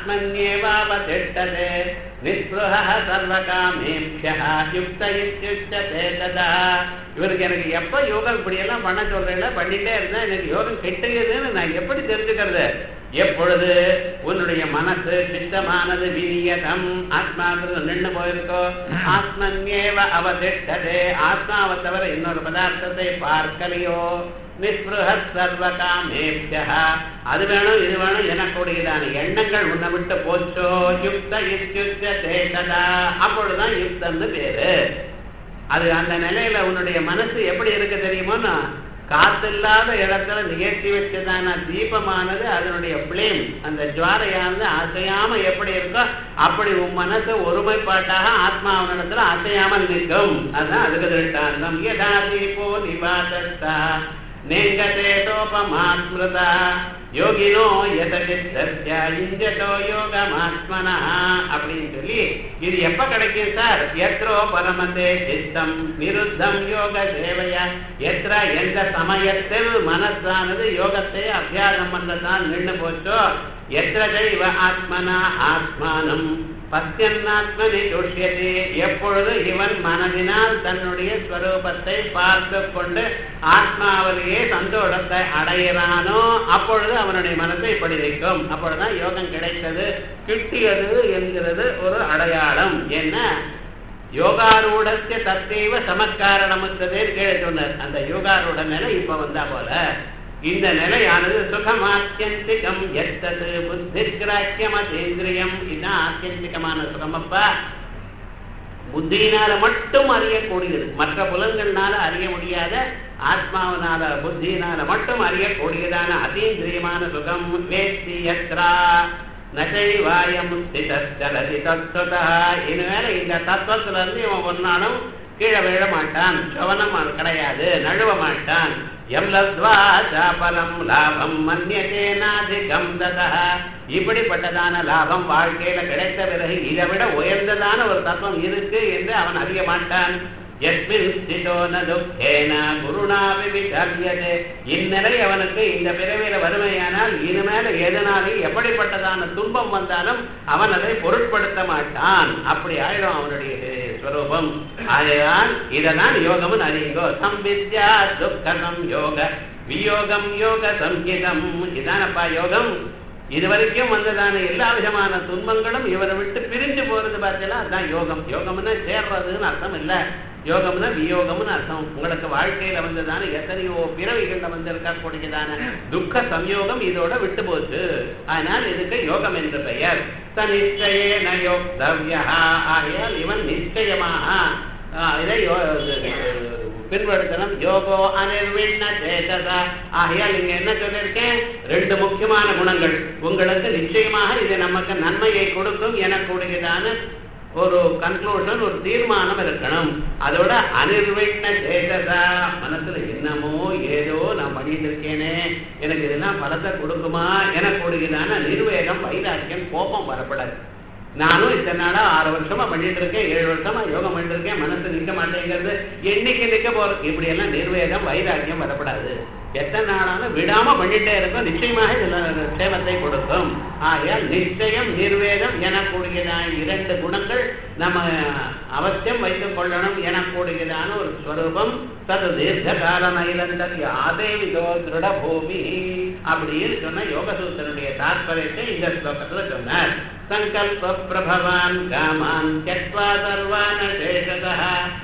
ஆத்மன்யேவாவதிஷ்டதே நிஸ்புருஹ சர்வகாமேபியா யுக்த இத்யுச்சதே ததா இவருக்கு எனக்கு எப்ப யோகம் இப்படி எல்லாம் பண்ண சொல்றேன்னா பண்ணிட்டே இருந்தா எனக்கு யோகம் கெட்டுகிறதுன்னு நான் எப்படி தெரிஞ்சுக்கிறது எப்பொழுது உன்னுடைய மனசு சித்தமானது வினியதம் ஆத்மாங்கிறது நின்று போயிருக்கோ ஆத்மன்யேவ அவதிஷ்டதே ஆத்மாவை தவிர இன்னொரு பதார்த்தத்தை பார்க்கலையோ நிஸ்பிருக சர்வகாமேபியா அது வேணும் இது வேணும் எனக்கூடியதான எண்ணங்கள் உன்னை விட்டு போச்சோ யுக்த இத்யுக்த தேசதா அப்பொழுதுதான் யுக்தன்னு பேரு அது அந்த நிலையில உன்னுடைய மனசு எப்படி இருக்கு தெரியுமோன்னா காத்தில்லாத இடத்துல நிகழ்த்தி வச்சதான தீபமானது அதனுடைய பிளேம் அந்த ஜுவாரையானது அசையாம எப்படி இருக்கோ அப்படி உன் மனசு ஒருமைப்பாட்டாக ஆத்மாவனிடத்துல அசையாமல் நிற்கும் அதுதான் அதுக்கு திருஷ்டாந்தம் யதா தீபோ நிவாசத்தா நேங்கதே சோபமாஸ்மிருதா யோகினோ யதசித்தஸ்ய இஞ்சதோ யோகமாத்மனா அப்படின்னு சொல்லி இது எப்ப கிடைக்கும் சார் எத்ரோ பரமதே சித்தம் நிருத்தம் யோக சேவையா எத்ரா எந்த சமயத்தில் மனசானது யோகத்தை அபியாசம் பண்றதால் நின்று போச்சோ எத்திர தெய்வ ஆத்மனா ஆத்மானம் பத்தியன்னாத்மனி துஷ்யதே எப்பொழுது இவன் மனதினால் தன்னுடைய ஸ்வரூபத்தை பார்த்து கொண்டு ஆத்மாவிலேயே சந்தோஷத்தை அடையிறானோ அப்பொழுது அவனுடைய மனசை இப்படி வைக்கும் அப்பொழுதுதான் யோகம் கிடைத்தது கிட்டியது என்கிறது ஒரு அடையாளம் என்ன யோகாரூடத்திய தத்தெய்வ சமக்காரணமுத்ததே கீழே சொன்னார் அந்த யோகாரூட நிலை இப்ப வந்தா போல இந்த நிலையானது சுகமாத்தியந்திகம் எத்தது புத்தி கிராக்கியம் அதேந்திரியம் இதுதான் ஆத்தியந்திகமான சுகமப்பா புத்தியினால மட்டும் அறியக்கூடியது மற்ற புலன்கள்னால அறிய முடியாத ஆத்மாவினால புத்தியினால மட்டும் அறியக்கூடியதான அதீந்திரியமான சுகம் வேத்தி யத்ரா நசைவாயமுத்திதலதி தத்துவதா இனிமேல இந்த தத்துவத்துல இருந்து இவன் ஒரு நாளும் கீழே விழ மாட்டான் சவனம் கிடையாது நழுவ மாட்டான் எம் லத்வா சாபலம் லாபம் மன்யதேனாதிகம் ததா இப்படிப்பட்டதான லாபம் வாழ்க்கையில கிடைத்த பிறகு இதை விட உயர்ந்ததான ஒரு தத்துவம் இருக்கு என்று அவன் அறிய மாட்டான் எஸ்மின் ஸ்திதோ ந துக்கேன குருணாபி விசாரியதே இந்நிலை அவனுக்கு இந்த பிறவியில வறுமையானால் இனிமேல எதனாலும் எப்படிப்பட்டதான துன்பம் வந்தாலும் அவன் அதை பொருட்படுத்த மாட்டான் அப்படி ஆயிடும் அவனுடைய ஸ்வரூபம் ஆகையால் இதனால் யோகம்னு அறியுங்கோ சம்பித்யா துக்கம் யோக வியோகம் யோக சம்ஹிதம் இதானப்பா யோகம் இது வரைக்கும் வந்ததான எல்லா விதமான துன்பங்களும் இவரை விட்டு பிரிஞ்சு போறது பார்த்தீங்களா அதுதான் யோகம் யோகம்னா சேர்றதுன்னு அர்த்தம் இல்ல யோகம்னா வியோகம்னு அர்த்தம் உங்களுக்கு வாழ்க்கையில வந்ததான எத்தனையோ பிறவிகள்ல வந்திருக்கக்கூடியதான துக்க சம்யோகம் இதோட விட்டு போச்சு ஆனால் இதுக்கு யோகம் என்று பெயர் தனிச்சயேன யோக்தவ்யா ஆகையால் இவன் நிச்சயமாக இதை பின்படுத்தணும் யோகோ அனிர்விண்ண சேதசா ஆகையால் நீங்க என்ன சொல்லியிருக்கேன் ரெண்டு முக்கியமான குணங்கள் உங்களுக்கு நிச்சயமாக இது நமக்கு நன்மையை கொடுக்கும் எனக்கூடியதான ஒரு கன்க்ளூஷன் ஒரு தீர்மானம் இருக்கணும் அதோட அனிர்விண்ண சேதசா மனசுல என்னமோ ஏதோ நான் பண்ணிட்டு இருக்கேனே எனக்கு இதெல்லாம் பலத்தை கொடுக்குமா எனக்கூடியதான நிர்வேகம் வைராக்கியம் கோபம் வரப்படாது நானும் இத்தனை நாளா ஆறு வருஷமா பண்ணிட்டு இருக்கேன் ஏழு வருஷமா யோகம் பண்ணிட்டு இருக்கேன் மனசு நிக்க மாட்டேங்கிறது என்னைக்கு நிக்க போறது இப்படி எல்லாம் நிர்வேகம் வைராக்கியம் வரப்படாது எத்தனை நாளாலும் விடாம பண்ணிட்டே இருக்கும் நிச்சயமாக இதுல சேமத்தை கொடுக்கும் ஆகையால் நிச்சயம் நிர்வேதம் எனக்கூடியதான இரண்டு குணங்கள் நம்ம அவசியம் வைத்துக் கொள்ளணும் எனக்கூடியதான ஒரு ஸ்வரூபம் தது தீர்க்க கால நைலந்தர் யாதேவிதோ திருட பூமி அப்படின்னு சொன்ன யோகசூத்திரனுடைய தாற்பயத்தை இந்த ஸ்லோகத்துல சொன்னார் சங்கல்ப பிரபவான் காமான் தியக்வா சர்வான சேஷதா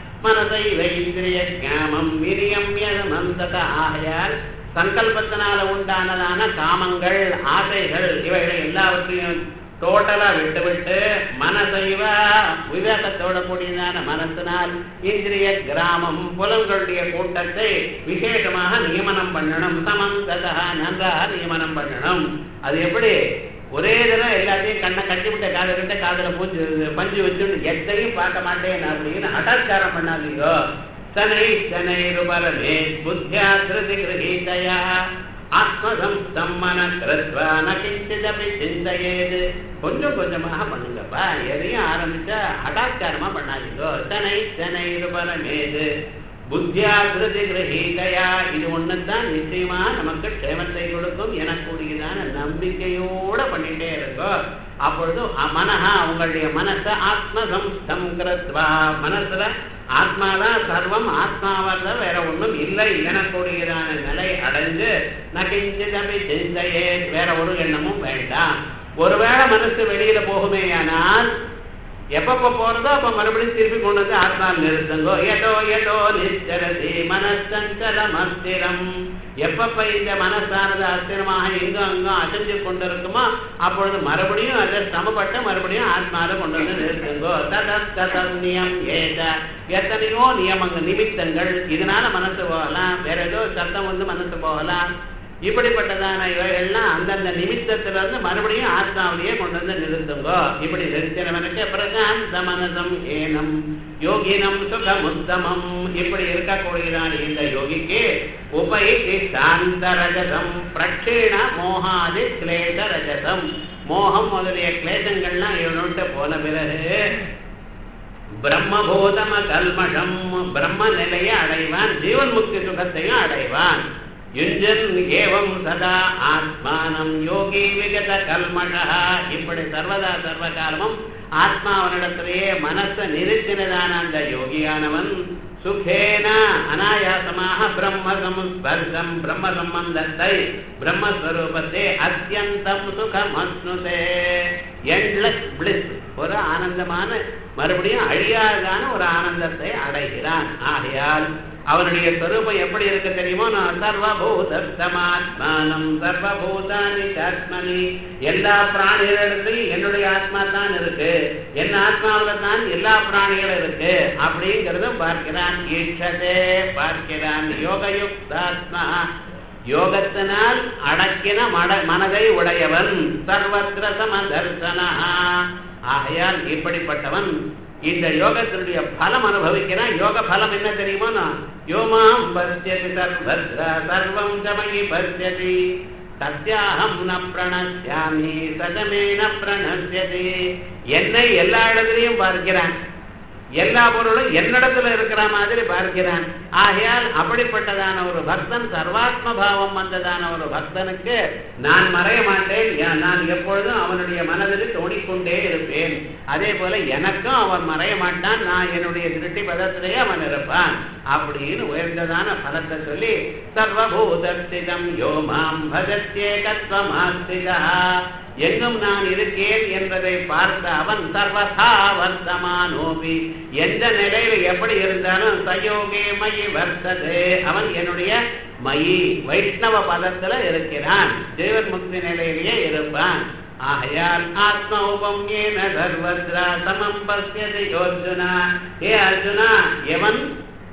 மனதைவ இந்திரிய ஞாமம் விரியம் யதமந்தத ஆகையால் சங்கல்பத்தினால உண்டானதான காமங்கள் ஆசைகள் இவைகளை எல்லாவற்றையும் டோட்டலா விட்டு விட்டு மனசைவ விவேகத்தோட கூடியதான மனசினால் இந்திரிய கிராமம் புலன்களுடைய கூட்டத்தை விசேஷமாக நியமனம் பண்ணணும் சமந்ததா நன்றாக நியமனம் பண்ணணும் அது எப்படி ஒரே தடவை எல்லாத்தையும் கண்ணை கட்டி விட்ட காதை கிட்ட காதல பூச்சி பஞ்சு வச்சுட்டு எத்தையும் பார்க்க மாட்டேன் அப்படின்னு ஹட்டாச்சாரம் பண்ணாதீங்கோ சனை சனை ரூபரமே புத்தியா கிருதி கிரகீதயா ஆத்மசம்ஸ்தம் மன கிருத்வா ந கிஞ்சிதபி சிந்தையேது கொஞ்சம் கொஞ்சமாக பண்ணுங்கப்பா எதையும் ஆரம்பிச்சா ஹட்டாச்சாரமா பண்ணாதீங்கோ சனை சனை ரூபரமேது புத்தியா கிருதி கிரகீதையா இது ஒண்ணுதான் நிச்சயமா நமக்கு க்ஷேமத்தை கொடுக்கும் எனக்கூடியதான நம்பிக்கையோட பண்ணிட்டே இருக்கோம் அப்பொழுது மனஹா உங்களுடைய மனசை ஆத்மசம்ஸ்தம் கிருத்வா மனசுல ஆத்மாதான் சர்வம் ஆத்மாவல்ல வேற ஒண்ணும் இல்லை எனக்கூடியதான நிலை அடைஞ்சு நகிஞ்சதபி சிந்தையே வேற ஒரு எண்ணமும் வேண்டாம் ஒருவேளை மனசு வெளியில போகுமேயானால் எப்பப்ப போறதோ அப்ப மறுபடியும் திருப்பி கொண்டு வந்து ஆத்மாவில் நிறுத்துங்கோ ஏதோ ஏதோ நிச்சரதி மனசஞ்சலம் அஸ்திரம் எப்பப்ப இந்த மனசானது அஸ்திரமாக எங்கும் அங்கும் அசைஞ்சு கொண்டிருக்குமோ அப்பொழுது மறுபடியும் அதை சமப்பட்டு மறுபடியும் ஆத்மாவில் கொண்டு வந்து நிறுத்துங்கோ ததம் ஏத எத்தனையோ நியமங்கள் நிமித்தங்கள் இதனால மனசு போகலாம் வேற ஏதோ சத்தம் வந்து மனசு போகலாம் இப்படிப்பட்டதான இவைகள்லாம் அந்தந்த நிமித்தத்துல இருந்து மறுபடியும் ஆத்மாவிலேயே கொண்டு வந்து நிறுத்துங்கோ இப்படி நிறுத்தினவனுக்கு பிரசாந்த மனதம் ஏனம் யோகினம் சுகமுத்தமம் இப்படி இருக்கக்கூடியதான இந்த யோகிக்கு உபயி சாந்த ரஜதம் பிரக்ஷீண மோகாதி கிளேச ரஜதம் மோகம் முதலிய கிளேசங்கள்லாம் இவனோட்ட போன பிறகு பிரம்மபூதம கல்மஷம் பிரம்ம நிலையை அடைவான் ஜீவன் முக்தி சுகத்தையும் அடைவான் யுஞ்சன் ஏவம் சதா ஆத்மானம் யோகி விகத கல்மஷா இப்படி சர்வதா சர்வ காலமும் ஆத்மாவனிடத்திலேயே மனசை நிறுத்தினதான அந்த யோகியானவன் சுகேன அனாயாசமாக பிரம்ம சம்ஸ்பர்சம் பிரம்ம சம்பந்தத்தை பிரம்மஸ்வரூபத்தை அத்தியந்தம் சுகம் அஸ்னுதே எண்ட்லெஸ் பிளிஸ் ஒரு ஆனந்தமான மறுபடியும் அழியாததான ஒரு ஆனந்தத்தை அடைகிறான் ஆகையால் அவனுடைய ஸ்வரூபம் எப்படி இருக்கு தெரியுமோ நான் சர்வபூதமாத்மானம் சர்வபூதானி ஆத்மனி எல்லா பிராணிகளிடத்திலையும் என்னுடைய ஆத்மா தான் இருக்கு என் ஆத்மாவில தான் எல்லா பிராணிகளும் இருக்கு அப்படிங்கிறதும் பார்க்கிறான் ஈட்சதே பார்க்கிறான் யோகயுக்தாத்மா யோகத்தினால் அடக்கின மட மனதை உடையவன் சர்வத்திர சமதர்சனா ஆகையால் இப்படிப்பட்டவன் இந்த யோகத்தினுடைய பலம் அனுபவிக்கிறான் யோக பலம் என்ன தெரியுமா யோமாம் பசியதி சர்வத்ரா சர்வம் சமயி பசியதி சத்யாகம் ந பிரணசியாமி சதமே ந பிரணசியதி என்னை எல்லா இடத்துலையும் பார்க்கிறான் எல்லா பொருளும் என்னிடத்துல இருக்கிற மாதிரி பார்க்கிறான் ஆகையால் அப்படிப்பட்டதான ஒரு பக்தன் சர்வாத்ம பாவம் வந்ததான ஒரு பக்தனுக்கு நான் மறைய மாட்டேன் ஏன் நான் எப்பொழுதும் அவனுடைய மனதில் தோணிக்கொண்டே இருப்பேன் அதே போல எனக்கும் அவன் மறைய மாட்டான் நான் என்னுடைய திருட்டி பதத்திலேயே அவன் இருப்பான் அப்படின்னு உயர்ந்ததான பலத்தை சொல்லி சர்வபூதஸ்திதம் யோமாம் பகத்தே கத்வமாஸ்திதா எங்கும் நான் இருக்கேன் என்பதை பார்த்த அவன் சர்வதா வர்த்தமானோபி எந்த நிலையில எப்படி இருந்தாலும் சயோகே மயி வர்த்ததே அவன் என்னுடைய மயி வைஷ்ணவ பதத்துல இருக்கிறான் ஜீவன் முக்தி நிலையிலேயே இருப்பான் ஆகையால் ஆத்மௌபம் ஏன சர்வத்ரா சமம் பசியது யோர்ஜுனா ஏ அர்ஜுனா எவன்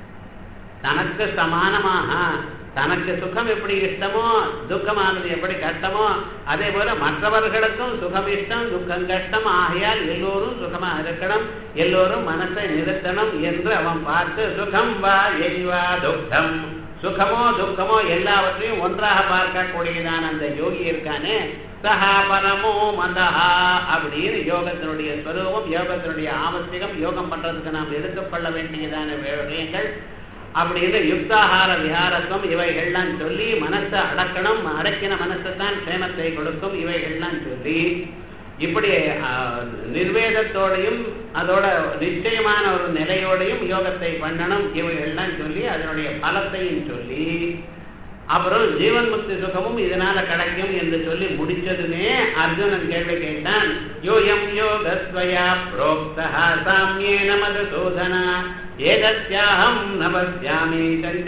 தனக்கு சமானமாக தனக்கு சுகம் எப்படி இஷ்டமோ துக்கமானது எப்படி கஷ்டமோ அதே போல மற்றவர்களுக்கும் சுகம் இஷ்டம் துக்கம் கஷ்டம் ஆகையால் எல்லோரும் சுகமா இருக்கணும் எல்லோரும் மனசை நிறுத்தணும் என்று அவன் பார்த்து சுகம் வா எய்வா துக்கம் சுகமோ துக்கமோ எல்லாவற்றையும் ஒன்றாக பார்க்கக்கூடியதான அந்த யோகி இருக்கானே சஹா பரமோ மதஹா அப்படின்னு யோகத்தினுடைய ஸ்வரூபம் யோகத்தினுடைய ஆவசியம் யோகம் பண்றதுக்கு நாம் எடுத்துக்கொள்ள வேண்டியதான விஷயங்கள் அப்படின்னு யுக்தாகார விஹாரத்துவம் இவைகள்லாம் சொல்லி மனசை அடக்கணும் அடக்கின மனசை தான் க்ஷேமத்தை கொடுக்கும் இவைகள்லாம் சொல்லி இப்படி நிர்வேதத்தோடையும் அதோட நிச்சயமான ஒரு நிலையோடையும் யோகத்தை பண்ணணும் இவைகள்லாம் சொல்லி அதனுடைய பலத்தையும் சொல்லி அப்புறம் ஜீவன் முக்தி சுகமும் இதனால கிடைக்கும் என்று சொல்லி முடிச்சதுமே அர்ஜுனன் கேள்வி கேட்டான் யோயம் யோகஸ்வயா புரோக்தா சாமியேன மதுசூதனா ஏதத்யாஹம் நபஸ்யாமி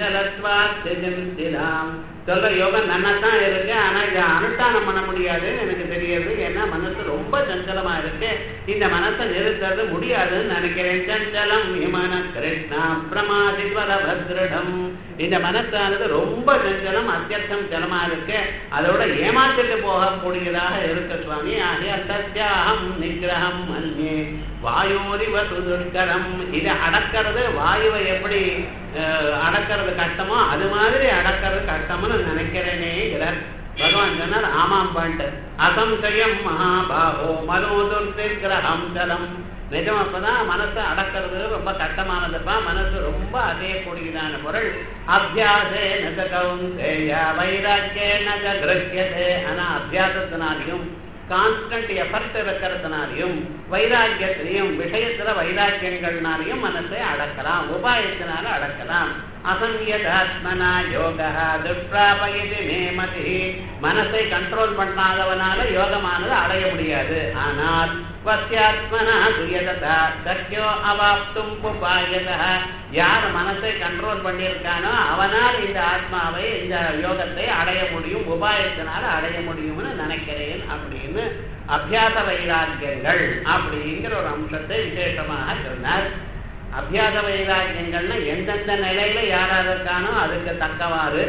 சஞ்சலத்வாத்திலாம் சொல்ற யோகம் நன்னத்தான் இருக்கு ஆனா இதை அனுஷ்டானம் பண்ண முடியாதுன்னு எனக்கு தெரியுது ஏன்னா மனசு ரொம்ப சஞ்சலமா இருக்கு இந்த மனசை நிறுத்துறது முடியாதுன்னு நினைக்கிறேன் சஞ்சலம் விமான கிருஷ்ணா பிரமாதிவர பத்ரிடம் இந்த மனசானது ரொம்ப சஞ்சலம் அத்தியர்த்தம் ஜலமா இருக்கு அதோட ஏமாற்றிட்டு போகக்கூடியதாக இருக்க சுவாமி ஆகிய சத்யாகம் நிகிரகம் அன்மே வாயோரிவ சுதுஷ்கரம் இதை அடக்கிறது வாயுவை எப்படி அடக்கிறது கஷ்டமோ அது மாதிரி அடக்கிறது கஷ்டம்னு நினைக்கிறேனேங்கிறார் பகவான் சொன்னார் ஆமாம் பாண்டு அசம்சயம் மகாபாகோ மனோதுர்கிரகம் ஜலம் நிஜம் அப்பதான் மனசை அடக்கிறது ரொம்ப கஷ்டமானதுப்பா மனசு ரொம்ப அதையக்கூடியதான பொருள் அபியாசே நக கவுந்தேய வைராக்கிய நக கிரகியதே ஆனா அபியாசத்தினாலையும் கான்ஸ்டன்ட் எஃபர்ட் இருக்கிறதுனாலையும் வைராக்கியத்திலையும் விஷயத்துல வைராக்கியங்கள்னாலையும் மனசை அடக்கலாம் உபாயத்தினால அடக்கலாம் அசங்கியதாத்மனா யோகா துஷ்பிராபயதி மேமதி மனசை கண்ட்ரோல் பண்ணாதவனால யோகமானது அடைய முடியாது ஆனால் வசியாத்மனா சுயதா சக்கியோ அவாப்தும் உபாயதா யார் மனசை கண்ட்ரோல் பண்ணியிருக்கானோ அவனால் இந்த ஆத்மாவை இந்த யோகத்தை அடைய முடியும் உபாயத்தினால அடைய முடியும்னு நினைக்கிறேன் அப்படின்னு அபியாச வைராக்கியங்கள் அப்படிங்கிற ஒரு அம்சத்தை விசேஷமாக சொன்னார் அபியாச வைராக்கியங்கள்னா எந்தெந்த நிலையில யாராக இருக்கானோ அதுக்கு தக்கவாறு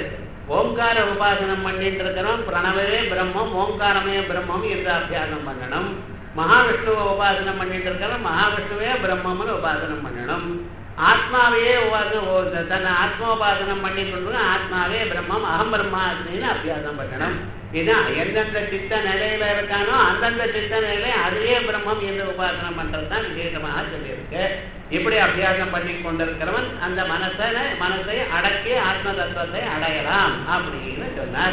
ஓங்கார உபாசனம் பண்ணிட்டு இருக்கிறோம் பிரணவமே பிரம்மம் ஓங்காரமே பிரம்மம் என்று அபியாசம் பண்ணணும் மகாவிஷ்ணுவை உபாசனம் பண்ணிட்டு இருக்கிறோம் மகாவிஷ்ணுவே பிரம்மம்னு உபாசனம் பண்ணணும் ஆத்மாவையே உபாசனம் தன்னை ஆத்மோபாசனம் பண்ணி கொண்டு ஆத்மாவே பிரம்மம் அகம் பிரம்மாஸ்மின்னு அபியாசம் பண்ணணும் இதுதான் எந்தெந்த சித்த நிலையில இருக்கானோ அந்தந்த சித்த நிலையில அதுவே பிரம்மம் என்று உபாசனம் பண்றது தான் விசேஷமாக சொல்லியிருக்கு இப்படி அபியாசம் பண்ணி கொண்டிருக்கிறவன் அந்த மனசை மனசை அடக்கி ஆத்ம தத்துவத்தை அடையலாம் அப்படின்னு சொன்னார்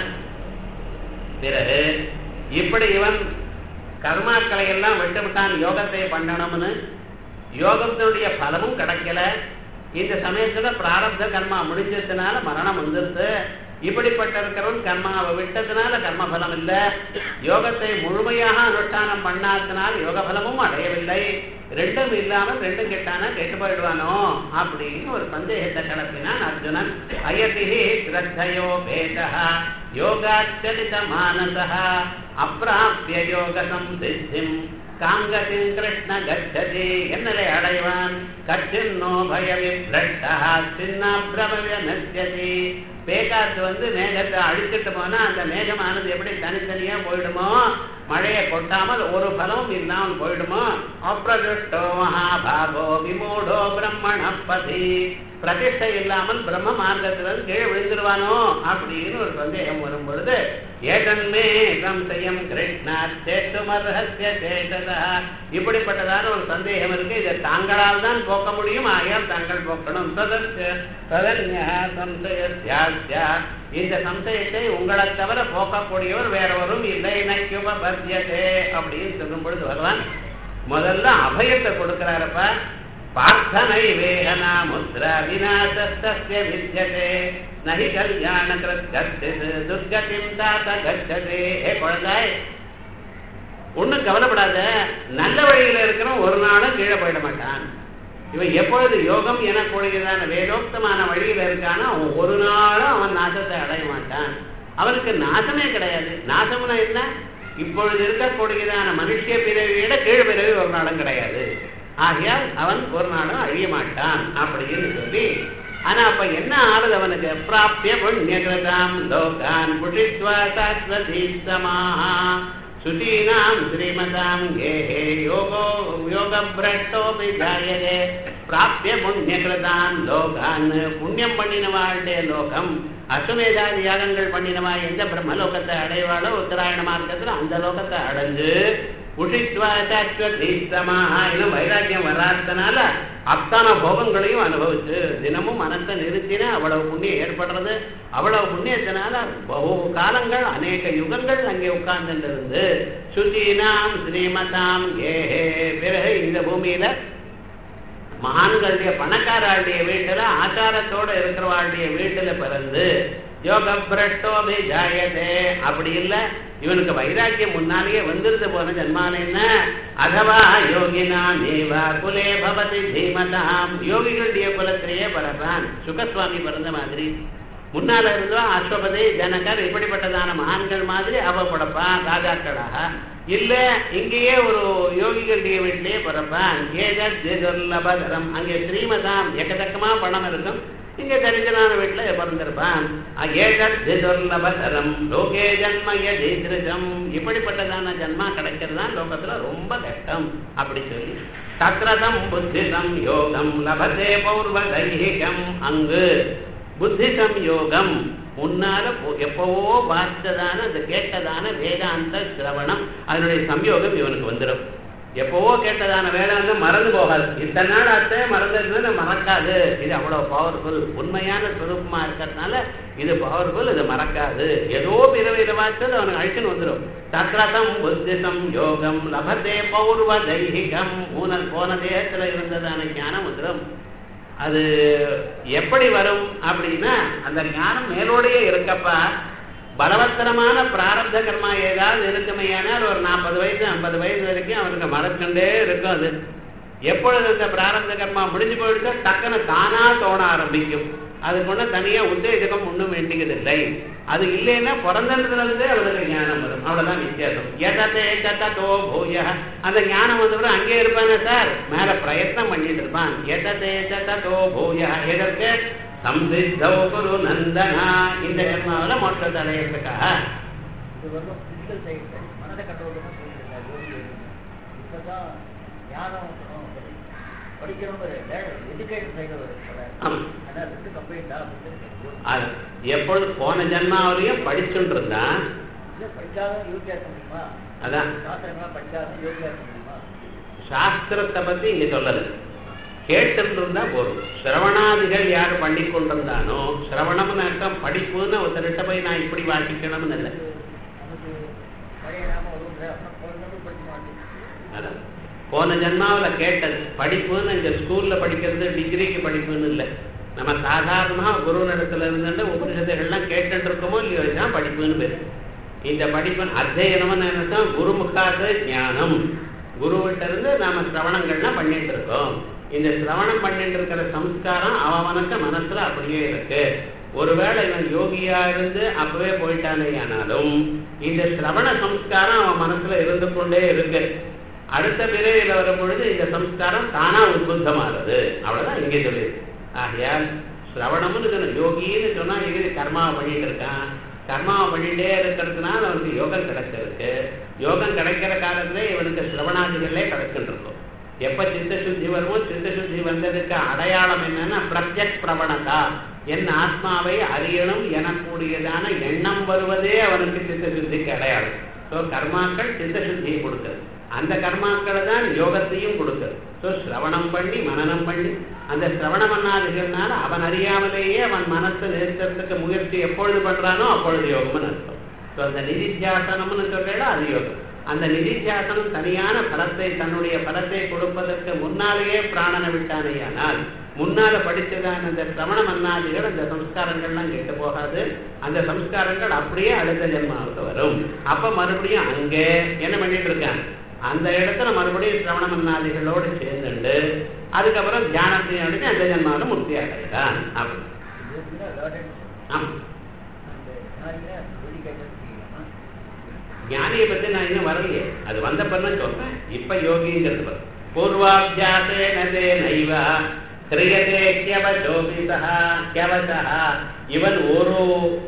பிறகு இப்படி இவன் கர்மாக்களை எல்லாம் விட்டுவிட்டான் யோகத்தை பண்ணணும்னு யோகத்தினுடைய பலமும் கிடைக்கல இந்த சமயத்துல பிராரப்த கர்மா முடிஞ்சதுனால மரணம் வந்துருது இப்படிப்பட்ட இருக்கிறவன் கர்மாவை விட்டதுனால கர்ம பலம் இல்ல யோகத்தை முழுமையாக அனுஷ்டானம் பண்ணாததுனால யோக பலமும் அடையவில்லை ரெண்டும் இல்லாமல் ரெண்டும் கெட்டானா கெட்டு போயிடுவானோ அப்படின்னு ஒரு சந்தேகத்தை கிளப்பினான் அர்ஜுனன் அயதிஹி ஸ்ரத்தையோ பேதா யோகாச்சலித மானசா அப்பிராபிய யோக சம்சித்திம் காங்கத்தின் கிருஷ்ண கச்சதி என்னலை அடைவான் கச்சின்னோ பய விப்ரட்டா சின்ன பிரபவிய நச்சதி பேகாத்து வந்து மேகத்தை அழிச்சிட்டு போனா அந்த மேகமானது எப்படி தனித்தனியா போயிடுமோ மழையை கொட்டாமல் ஒரு பலமும் இல்லாமல் போயிடுமோ அப்பிரதுஷ்டோ மகாபாகோ விமூடோ பிரம்மணப்பதி பிரதிஷ்டை இல்லாமல் பிரம்ம மார்க்கத்திலிருந்து கீழே விழுந்துருவானோ அப்படின்னு ஒரு சந்தேகம் வரும் பொழுது ஏதன்மே சம்சயம் கிருஷ்ணா சேட்டுமர்ஹஸ்ய சேஷதா இப்படிப்பட்டதான ஒரு சந்தேகம் இருக்கு இதை தாங்களால் தான் போக்க முடியும் ஆகையால் தாங்கள் போக்கணும் ததன்ய ததன்யா சம்சயஸ்யாஸ்யா இந்த சம்சயத்தை உங்களை தவிர போக்கக்கூடியவர் வேறவரும் இல்லை நக்கியுபபத்தியதே அப்படின்னு சொல்லும் பொழுது வருவான் முதல்ல அபயத்தை கொடுக்கிறாரப்பா பார்த்தனை வேகனா முத்ரா விநாசஸ்தஸ்ய வித்யதே நஹி கல்யாண கிருத் துர்கதிம் தாத்த கச்சதே ஏ குழந்தாய் ஒன்றும் கவலைப்படாத நல்ல வழியில இருக்கிறவன் ஒரு நாளும் கீழே போயிட மாட்டான் இவன் எப்பொழுது யோகம் எனக்கூடியதான வேதோக்தமான வழியில இருக்கானோ அவன் ஒரு நாளும் அவன் நாசத்தை அடைய மாட்டான் அவனுக்கு நாசமே கிடையாது நாசம்னா என்ன இப்பொழுது இருக்கக்கூடியதான மனுஷ பிறவியோட கீழ் பிறவி ஒரு நாளும் கிடையாது ஆகையால் அவன் ஒரு நாளும் அழிய மாட்டான் அப்படின்னு சொல்லி ஆனா அப்ப என்ன ஆறுது அவனுக்கு பிராப்திய புண்ணியகிருதாம் லோகான் புஷித்வா சாஸ்வதி சமாஹா சுதீனாம் ஸ்ரீமதாம் கேஹே யோகோ யோக பிரட்டோபி ஜாயதே பிராப்திய புண்ணியகிருதான் லோகான் புண்ணியம் பண்ணினவாளுடைய லோகம் அசுமேதாதி யாகங்கள் பண்ணினவா எந்த பிரம்மலோகத்தை அடைவாளோ உத்தராயண மார்க்கத்துல அந்த லோகத்தை அடைஞ்சு இன்னும் வைராக்கியம் வராதனால அத்தனை போகங்களையும் அனுபவிச்சு தினமும் மனத்தை நிறுத்தினா அவ்வளவு புண்ணியம் ஏற்படுறது அவ்வளவு புண்ணியத்தினால பகு காலங்கள் அநேக யுகங்கள் அங்கே உட்கார்ந்து இருந்து சுதீனாம் ஸ்ரீமதாம் ஏஹே பிறகு இந்த பூமியில மகான்களுடைய பணக்காரர்களுடைய வீட்டுல ஆச்சாரத்தோட இருக்கிறவாளுடைய வீட்டுல பிறந்து யோக பிரட்டோபி ஜாயதே அப்படி இல்ல இவனுக்கு வைராக்கியம் முன்னாலேயே வந்துருது போன ஜன்மால என்ன அதவா யோகினா தேவா குலே பவதி தீமதாம் யோகிகளுடைய குலத்திலேயே பிறப்பான் சுகசுவாமி பிறந்த மாதிரி முன்னால இருந்தோ அஸ்வபதி ஜனகர் இப்படிப்பட்டதான மகான்கள் மாதிரி அவ பிறப்பான் ராஜாக்களாக இல்ல இங்கேயே ஒரு யோகிகளுடைய வீட்டிலேயே பிறப்பான் ஏதர் துர்லபதரம் அங்கே ஸ்ரீமதாம் எக்கத்தக்கமா பணம் இருக்கும் இங்க தரிசனான வீட்டுல பிறந்திருப்பான் ஏதர் துர்லபதரம் லோகே ஜன்மய தீதிருஜம் இப்படிப்பட்டதான ஜன்மா கிடைக்கிறது லோகத்துல ரொம்ப கஷ்டம் அப்படி சொல்லி சத்ரதம் புத்திசம் யோகம் லபதே பௌர்வ தைகிகம் அங்கு புத்தி சம்யோகம் முன்னால எப்பவோ பார்த்ததான அந்த கேட்டதான வேதாந்த சிரவணம் அதனுடைய சம்யோகம் இவனுக்கு வந்துடும் எப்பவோ கேட்டதான வேதாந்தம் மறந்து போகாது இத்தனை நாள் ஆச்சு மறந்ததுன்னு மறக்காது இது அவ்வளவு பவர்ஃபுல் உண்மையான சுரூபமா இருக்கிறதுனால இது பவர்ஃபுல் இது மறக்காது ஏதோ பிறவியில பார்த்தது அவனுக்கு அழிச்சுன்னு வந்துடும் சத்ரதம் புத்திசம் யோகம் லபதே பௌர்வ தைகிகம் மூணல் போன தேகத்துல இருந்ததான ஞானம் வந்துடும் அது எப்படி வரும் அப்படின்னா அந்த ஞானம் மேலோடையே இருக்கப்பா பலவத்தரமான பிராரப்த கர்மா ஏதாவது இருக்குமையானால் ஒரு நாற்பது வயசு ஐம்பது வயசு வரைக்கும் அவனுக்கு மறக்கண்டே இருக்கும் அது எப்பொழுது இந்த பிராரப்த கர்மா முடிஞ்சு போயிடுச்சோ டக்குன்னு தானா தோண ஆரம்பிக்கும் அதுக்கு ஒன்றும் தனியா உத்தேஜகம் ஒன்றும் வேண்டியதில்லை அது இல்லைன்னா பிறந்ததுலேருந்தே அவனுக்கு ஞானம் வரும் அவ்வளவுதான் வித்தியாசம் எதத்தே தத்தோ பூய அந்த ஞானம் வந்து அங்கே இருப்பானே சார் மேல பிரயத்னம் பண்ணிட்டு இருப்பான் எதத்தே தத்தோ பூய எதற்கு சம்சித்தௌ குரு நந்தனா இந்த ஜென்மாவில் மோட்சத்தை அடையிறதுக்காக இது வந்து பிசிக்கல் சைடு மனதை கண்ட்ரோல் பண்ண சொல்லியிருக்காரு யோகி இப்பதான் ஞானம் இருக்கணும், படி- படிக்கணுங்கிற எஜுகேஷன் சைடு வருது ஆமா. ஆனால் ரெண்டு கம்ப்ளைண்டா அப்படின்னு அது எப்பொழுது போன ஜென்மாவிலையும் படிச்சுட்டு இருந்தான் இல்லை படிக்காத யோகியா இருக்க முடியுமா அதான் சாஸ்திரங்களாம் படிக்காத யோகியா இருக்க முடியுமா சாஸ்திரத்தை பத்தி இங்க சொல்லல கேட்டு இருந்தா போதும் சிரவணாதிகள் யார் பண்ணி கொண்டிருந்தானோ சிரவணம்னு அர்த்தம் படிப்புன்னு ஒருத்தர்கிட்ட போய் நான் இப்படி வாசிக்கணும்னு இல்லை நமக்கு பழைய நாம வரும்ல அப்புறம் குழந்தைங்க படிக்க மாட்டேங்குது அதான் போன ஜென்மாவில் கேட்டது படிப்புன்னு இங்க ஸ்கூல்ல படிக்கிறது டிகிரிக்கு படிப்புன்னு இல்லை நம்ம சாதாரணமா குரு நடத்துல இருந்து உபனிஷத்துகள்லாம் கேட்டுட்டு இருக்கோமோ இல்லையோ இதுதான் படிப்புன்னு பேரு இந்த படிப்பு அத்தியனம்னு நினைச்சோம் குரு முகாத ஞானம் குருவிட்ட இருந்து நாம சிரவணங்கள்லாம் பண்ணிட்டு இருக்கோம் இந்த சிரவணம் பண்ணிட்டு இருக்கிற சம்ஸ்காரம் அவனுக்கு மனசுல அப்படியே இருக்கு ஒருவேளை இவன் யோகியா இருந்து அப்பவே போயிட்டானே ஆனாலும் இந்த சிரவண சம்ஸ்காரம் அவன் மனசுல இருந்து கொண்டே இருக்கு அடுத்த பிறவியில வரும் பொழுது இந்த சம்ஸ்காரம் தானா உத்புத்தமாறுது அவ்வளவுதான் இங்கே சொல்லியிருக்கு ஆகையால் சிரவணம்னு சொன்ன யோகின்னு சொன்னா இது கர்மாவை பண்ணிட்டு இருக்கான் கர்மாவை பண்ணிட்டே இருக்கிறதுனால அவனுக்கு யோகம் கிடைச்சிருக்கு யோகம் கிடைக்கிற காலத்துல இவனுக்கு சிரவணாதிகளே கிடைச்சுட்டு இருக்கும் எப்ப சித்த சுத்தி வருமோ சித்த சுத்தி வந்ததுக்கு அடையாளம் என்னன்னா பிரத்யக் பிரவணதா என் ஆத்மாவை அறியணும் எனக்கூடியதான எண்ணம் வருவதே அவனுக்கு சித்த சுத்திக்கு அடையாளம் ஸோ கர்மாக்கள் சித்த சுத்தியை கொடுக்குது அந்த கர்மாக்களை தான் யோகத்தையும் கொடுக்குது ஸோ சிரவணம் பண்ணி மனனம் பண்ணி அந்த சிரவண மன்னாதிகள்னால அவன் அறியாமலேயே அவன் மனசை நிறுத்தறதுக்கு முயற்சி எப்பொழுது பண்றானோ அப்பொழுது யோகம்னு அர்த்தம் ஸோ அந்த நிதித்தியாசனம்னு சொல்றேன் அது யோகம் அந்த நிதித்தியாசனம் தனியான பலத்தை தன்னுடைய பலத்தை கொடுப்பதற்கு முன்னாலேயே பிராணனை விட்டானேயானால் முன்னால படிச்சதான அந்த சிரவண மன்னாதிகள் அந்த சம்ஸ்காரங்கள்லாம் கெட்டு போகாது அந்த சம்ஸ்காரங்கள் அப்படியே அடுத்த ஜென்மாவுக்கு வரும் அப்ப மறுபடியும் அங்கே என்ன பண்ணிட்டு இருக்கான் அந்த இடத்துல மறுபடியும் சிரவண மன்னாதிகளோடு சேர்ந்துண்டு அதுக்கப்புறம் தியானத்தையும் அடைஞ்சு அந்த ஜென்மாவில் முக்தி அடைகிறான் அப்படி யோகினா லேர்டன் ஆமா அந்த ஞானினா வெளி கையில் செய்யலாமா ஞானியை பத்தி நான் இன்னும் வரலையே அது வந்த பிறகு சொல்றேன் இப்ப யோகிங்கிறது பாரு. பூர்வாபியாசேன தே நைவ கிரியதே கியவசோபிதா கியவசா இவன் ஒரு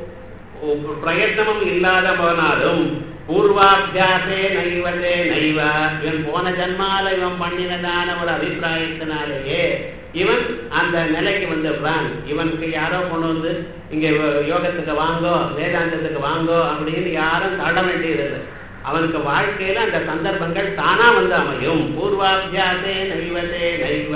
ஒரு பிரயத்தனமும் இல்லாதவனாலும் பூர்வாபியாசே நைவதே நைவ இவன் போன ஜன்மால இவன் பண்ணினதான ஒரு அபிப்பிராயத்தினாலேயே இவன் அந்த நிலைக்கு வந்துடுறான் இவனுக்கு யாரோ கொண்டு வந்து இங்க யோகத்துக்கு வாங்கோ வேதாந்தத்துக்கு வாங்கோ அப்படின்னு யாரும் தட வேண்டியதில்லை அவனுக்கு வாழ்க்கையில அந்த சந்தர்ப்பங்கள் தானா வந்து அமையும் பூர்வாபியாசே நைவதே நைவ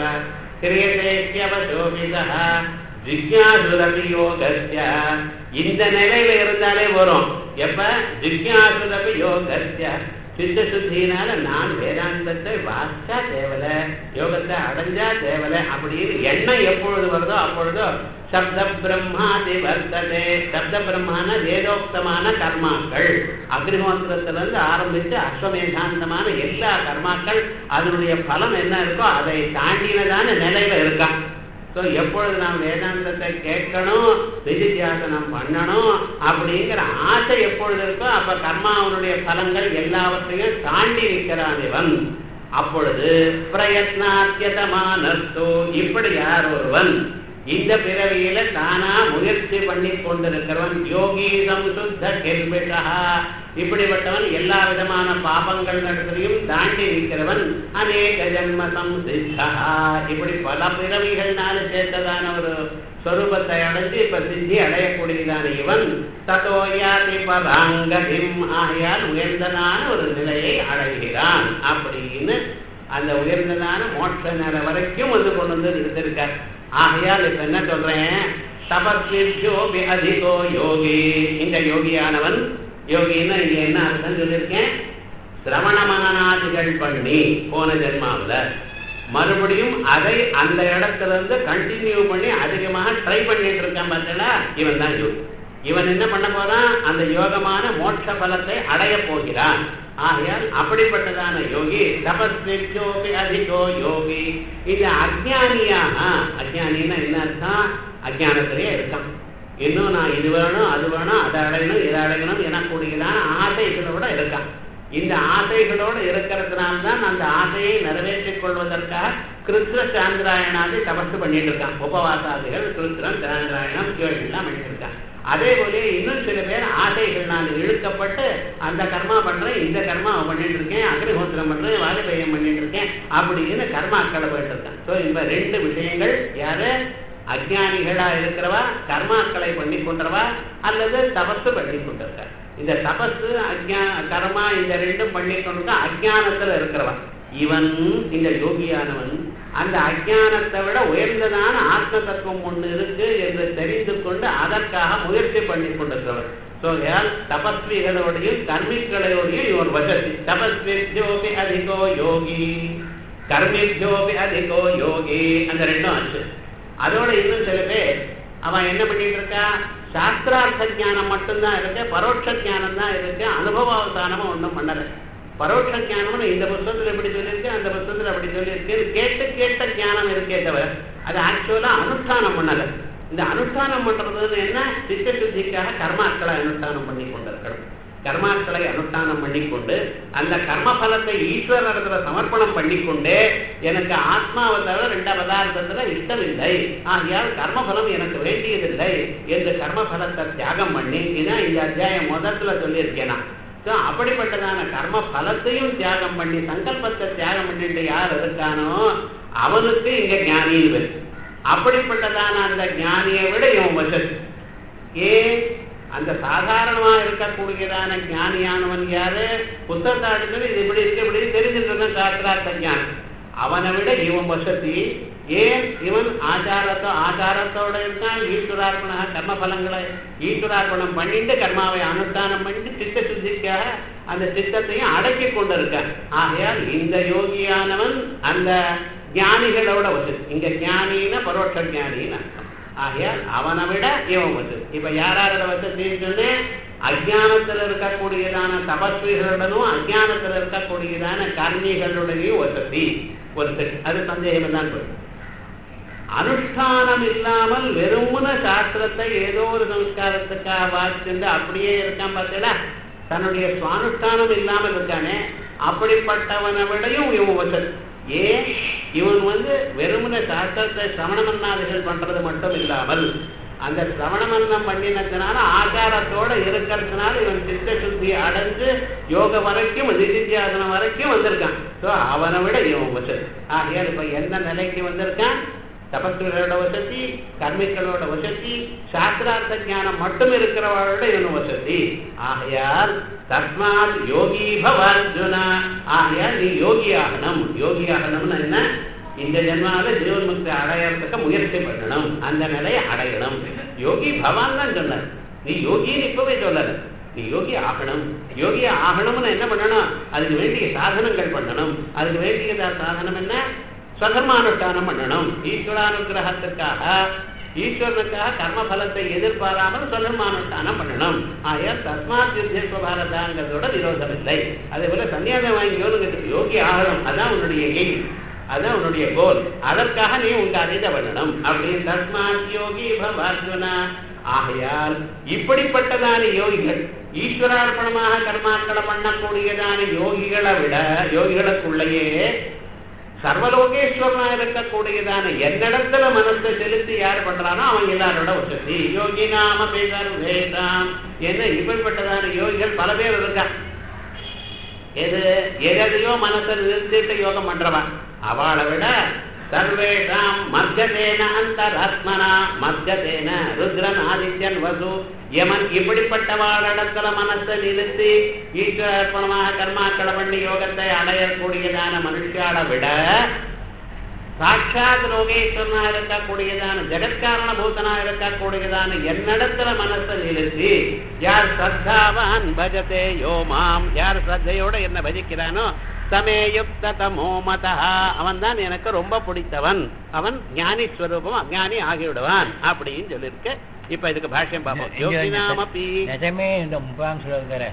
கிரியதேக்கியவசோபிதா ஜிக்யாசுரபி யோகஸ்ய இந்த நிலையில இருந்தாலே வரும் எப்ப ஜிக்யாசுரபி யோகஸ்ய சித்த சுத்தியினால நான் வேதாந்தத்தை வாசிச்சா தேவல யோகத்தை அடைஞ்சா தேவல அப்படின்னு எண்ணம் எப்பொழுது வருதோ அப்பொழுதோ சப்த பிரம்மாதி வர்த்ததே சப்த பிரம்மான வேதோக்தமான கர்மாக்கள் அக்னிஹோத்திரத்துல இருந்து ஆரம்பிச்சு அஸ்வமேதாந்தமான எல்லா கர்மாக்கள் அதனுடைய பலம் என்ன இருக்கோ அதை தாண்டினதான நிலையில இருக்கான் ஸோ எப்பொழுது நாம் வேதாந்தத்தை கேட்கணும் நிதித்தியாசனம் பண்ணணும் அப்படிங்கிற ஆசை எப்பொழுது இருக்கோ அப்ப கர்மாவனுடைய பலங்கள் எல்லாவற்றையும் தாண்டி நிற்கிறான் இவன் அப்பொழுது பிரயத்னாத்தியதமானஸ்து இப்படி யார் ஒருவன் இந்த பிறவியில தானா முயற்சி பண்ணி கொண்டிருக்கிறவன் யோகி சம்சுத்த கெல்பிஷா இப்படிப்பட்டவன் எல்லா விதமான பாபங்கள் நடத்திலையும் தாண்டி நிற்கிறவன் அநேக ஜன்ம சம்சித்தா இப்படி பல பிறவிகள்னால சேர்த்ததான ஒரு ஸ்வரூபத்தை அடைஞ்சு இப்ப சித்தி அடையக்கூடியதான இவன் ததோயாதி பராங்கதிம் ஆகையால் உயர்ந்ததான ஒரு நிலையை அடைகிறான் அப்படின்னு அந்த உயர்ந்ததான மோட்ச நிலை வரைக்கும் வந்து கொண்டு வந்து நிறுத்திருக்கார் ஆகையால் இப்ப என்ன சொல்றேன் தபஸ்வியோபி அதிகோ யோகி இந்த யோகியானவன் யோகின்னு இங்க என்ன அர்த்தம் சொல்லியிருக்கேன் சிரவண மனநாதிகள் பண்ணி போன ஜென்மாவில் மறுபடியும் அதை அந்த இடத்துல இருந்து கண்டினியூ பண்ணி அதிகமாக ட்ரை பண்ணிட்டு இருக்கான் பார்த்தீங்களா இவன் தான் யோகி இவன் என்ன பண்ண போறான் அந்த யோகமான மோட்ச பலத்தை அடைய போகிறான் ஆகையால் அப்படிப்பட்டதான யோகி தபஸ்வியோபி அதிகோ யோகி இது அஜானியாக அஜானின்னா என்ன அர்த்தம் அஜானத்திலேயே இருக்கான் இன்னும் நான் இது வேணும் அது வேணும் அதை அடையணும் இதை அடையணும் எனக்கூடியதான ஆசைகளோட இருக்கான் இந்த ஆசைகளோடு இருக்கிறதுனால தான் அந்த ஆசையை நிறைவேற்றிக் கொள்வதற்காக கிருஷ்ண சாந்திராயணாதி தபசு பண்ணிட்டு இருக்கான் உபவாசாதிகள் கிருஷ்ணன் சாந்திராயணம் இவைகள்லாம் பண்ணிட்டு இருக்கான் அதே போல இன்னும் சில பேர் ஆசைகள்னால் இழுக்கப்பட்டு அந்த கர்மா பண்றேன் இந்த கர்மா பண்ணிட்டு இருக்கேன் அக்னிஹோத்திரம் பண்றேன் வாஜபேயம் பண்ணிட்டு இருக்கேன் அப்படின்னு கர்மாக்களை போயிட்டு இருக்கான் ஸோ இந்த ரெண்டு விஷயங்கள் யாரு அஜானிகளா இருக்கிறவா கர்மாக்களை பண்ணி கொண்டவா அல்லது தபசு பண்ணி கொண்டிருக்கா இந்த தபசு அஜ்ஞா கர்மா இந்த ரெண்டும் பண்ணி கொண்டிருக்கா அஜானத்துல இருக்கிறவன் இவன் இந்த யோகியானவன் அந்த அஜானத்தை விட உயர்ந்ததான ஆத்ம தத்துவம் ஒன்று இருக்கு என்று தெரிந்து கொண்டு அதற்காக முயற்சி பண்ணி கொண்டிருக்கிறவன் ஸோ தபஸ்விகளோடையும் கர்மிகளோடையும் இவன் வசதி தபஸ்வித்யோபி அதிகோ யோகி கர்மித்யோபி அதிகோ யோகி அந்த ரெண்டும் ஆச்சு அதோட இன்னும் சில பேர் அவன் என்ன பண்ணிட்டு இருக்கா சாஸ்திரார்த்த ஞானம் மட்டும்தான் இருக்கு பரோட்ச ஞானம் தான் இருக்கு அனுபவாவசானமும் ஒன்றும் பண்ணலை பரோட்ச ஞானம்னு இந்த புத்தகத்தில் எப்படி சொல்லியிருக்கு அந்த புத்தகத்தில் அப்படி சொல்லியிருக்கு கேட்டு கேட்ட ஞானம் இருக்கே தவிர அது ஆக்சுவலாக அனுஷ்டானம் பண்ணலை இந்த அனுஷ்டானம் பண்றதுன்னு என்ன சித்த சுத்திக்காக கர்மாக்களை அனுஷ்டானம் பண்ணி கொண்டிருக்கணும் கர்மாக்களை அனுஷ்டானம் பண்ணிக்கொண்டு அந்த கர்ம பலத்தை ஈஸ்வரத்துல சமர்ப்பணம் பண்ணிக்கொண்டே எனக்கு ஆத்மாவை தவிர ரெண்ட பதார்த்தத்துல இஷ்டமில்லை ஆகையால் கர்மபலம் எனக்கு வேண்டியதில்லை என்று கர்ம பலத்தை தியாகம் பண்ணி இதான் இந்த அத்தியாயம் முதல்ல சொல்லியிருக்கேன் நான் ஸோ அப்படிப்பட்டதான கர்ம பலத்தையும் தியாகம் பண்ணி சங்கல்பத்தை தியாகம் பண்ணிட்டு யார் இருக்கானோ அவனுக்கு இங்க ஞானின்னு பேர் அப்படிப்பட்டதான அந்த ஞானியை விட இவன் வசதி ஏன் அந்த சாதாரணமா இருக்கக்கூடியதான ஞானியானவன் யாரு புத்தகத்தை அடுத்தது இது இப்படி இருக்கு இப்படி தெரிஞ்சுட்டு சாஸ்திரார்த்த ஞானம் அவனை விட இவன் வசதி ஏன் இவன் ஆச்சாரத்தோ ஆச்சாரத்தோட இருக்கான் ஈஸ்வரார்ப்பண கர்ம பலங்களை ஈஸ்வரார்ப்பணம் பண்ணிட்டு கர்மாவை அனுஷ்டானம் பண்ணிட்டு சித்த சுத்திக்காக அந்த சித்தத்தையும் அடக்கி கொண்டு இருக்கான் ஆகையால் இந்த யோகியானவன் அந்த ஞானிகளோட வசதி இங்க ஞானின்னா பரோட்ச ஞானின்னு அர்த்தம் ஆகையால் அவனை விட இவன் வசதி இப்ப யாராரோட வசதின்னு சொன்னேன் அஜானத்தில் இருக்கக்கூடியதான தபஸ்விகளுடனும் அஜானத்தில் இருக்கக்கூடியதான கர்மிகளுடனையும் வசதி ஒரு செட் அது சந்தேகம் தான் போயிடும் அனுஷ்டானம் இல்லாமல் வெறுமன சாஸ்திரத்தை ஏதோ ஒரு சம்ஸ்காரத்துக்காக வாசிச்சுட்டு அப்படியே இருக்கான் பார்த்தீங்களா தன்னுடைய சுவானுஷ்டானம் இல்லாமல் இருக்கானே அப்படிப்பட்டவனை விடையும் இவன் வசதி ஏன் இவன் வந்து வெறுமன சாஸ்திரத்தை சிரவணமன்னாதிகள் பண்றது மட்டும் இல்லாமல் அந்த சிரவணமன்னம் பண்ணினதுனால ஆச்சாரத்தோட இருக்கிறதுனால இவன் சித்த சுத்தி அடைஞ்சு யோக வரைக்கும் நிதித்தியாசனம் வரைக்கும் வந்திருக்கான் ஸோ அவனை விட இவன் வசதி ஆகையால் இப்ப எந்த நிலைக்கு வந்திருக்கான் தபஸ்விகளோட வசதி கர்மிகளோட வசதி சாஸ்திரார்த்த ஞானம் மட்டும் இருக்கிறவர்களோட இவன் வசதி ஆகையால் தஸ்மாத் யோகி பவ அர்ஜுனா ஆகையால் நீ யோகி ஆகணும் யோகி ஆகணும்னு என்ன இந்த ஜென்மாவில ஜீவன்முக்தி அடையறதுக்கு முயற்சி பண்ணணும் அந்த நிலையை அடையணும் யோகி பவான் தான் சொன்னார் நீ யோகின்னு இப்பவே சொல்லல நீ யோகி ஆகணும் யோகி ஆகணும்னு என்ன பண்ணணும் அதுக்கு வேண்டிய சாதனங்கள் பண்ணணும் அதுக்கு வேண்டிய சாதனம் என்ன ஸ்வதர்மானுஷ்டானம் பண்ணணும் ஈஸ்வரானுகிரகத்துக்காக ஈஸ்வரனுக்காக கர்ம பலத்தை எதிர்பாராமல் ஸ்வதர்மானுஷ்டானம் பண்ணணும் ஆகையால் தஸ்மாத் யுத்தேஸ்வ பாரதாங்கிறதோட விரோதம் இல்லை அதே போல சன்னியாசம் வாங்கியோன்னு யோகி ஆகணும் அதான் உன்னுடைய எய்ம் அதான் உன்னுடைய கோல் அதற்காக நீ உங்க அறிந்த பண்ணணும் அப்படின்னு தஸ்மாத் யோகி பவார்ஜுனா ஆகையால் இப்படிப்பட்டதான யோகிகள் ஈஸ்வரார்ப்பணமாக கர்மாக்களை பண்ணக்கூடியதான யோகிகளை விட யோகிகளுக்குள்ளேயே சர்வலோகேஸ்வரனா இருக்கக்கூடியதான என்னிடத்துல மனசை செலுத்தி யார் பண்றானோ அவன் எல்லாரோட வசதி யோகி நாம பேசர் வேதாம் என்ன இப்படிப்பட்டதான யோகிகள் பல பேர் இருக்கான் எது எதையோ மனசை நிறுத்திட்டு யோகம் பண்றவன் அவளை விட சர்வேஷாம் மத்தியதேன அந்தராத்மனா மத்தியதேன ருத்ரன் ஆதித்யன் வசு யமன் இப்படிப்பட்டவாளிடத்துல மனசை நிறுத்தி ஈஸ்வரப்பணமாக கர்மாக்களை பண்ணி யோகத்தை அடையக்கூடியதான மனுஷால விட சாட்சாத் லோகேஸ்வரனா இருக்கக்கூடியதான ஜெகத்காரண பூதனா இருக்கக்கூடியதான என்னிடத்துல மனசை நிறுத்தி யார் சத்தாவான் பஜதே யோ மாம் யார் சத்தையோட என்ன பஜிக்கிறானோ சமேயுக்த தமோ மதா அவன் தான் எனக்கு ரொம்ப பிடித்தவன் அவன் ஞானி ஸ்வரூபம் அஜானி ஆகிவிடுவான் அப்படின்னு சொல்லியிருக்க இப்ப இதுக்கு பாஷ்யம் பார்ப்போம் யோகினாமபி நிஜமே இந்த முப்பாம் சொல்லுங்கிற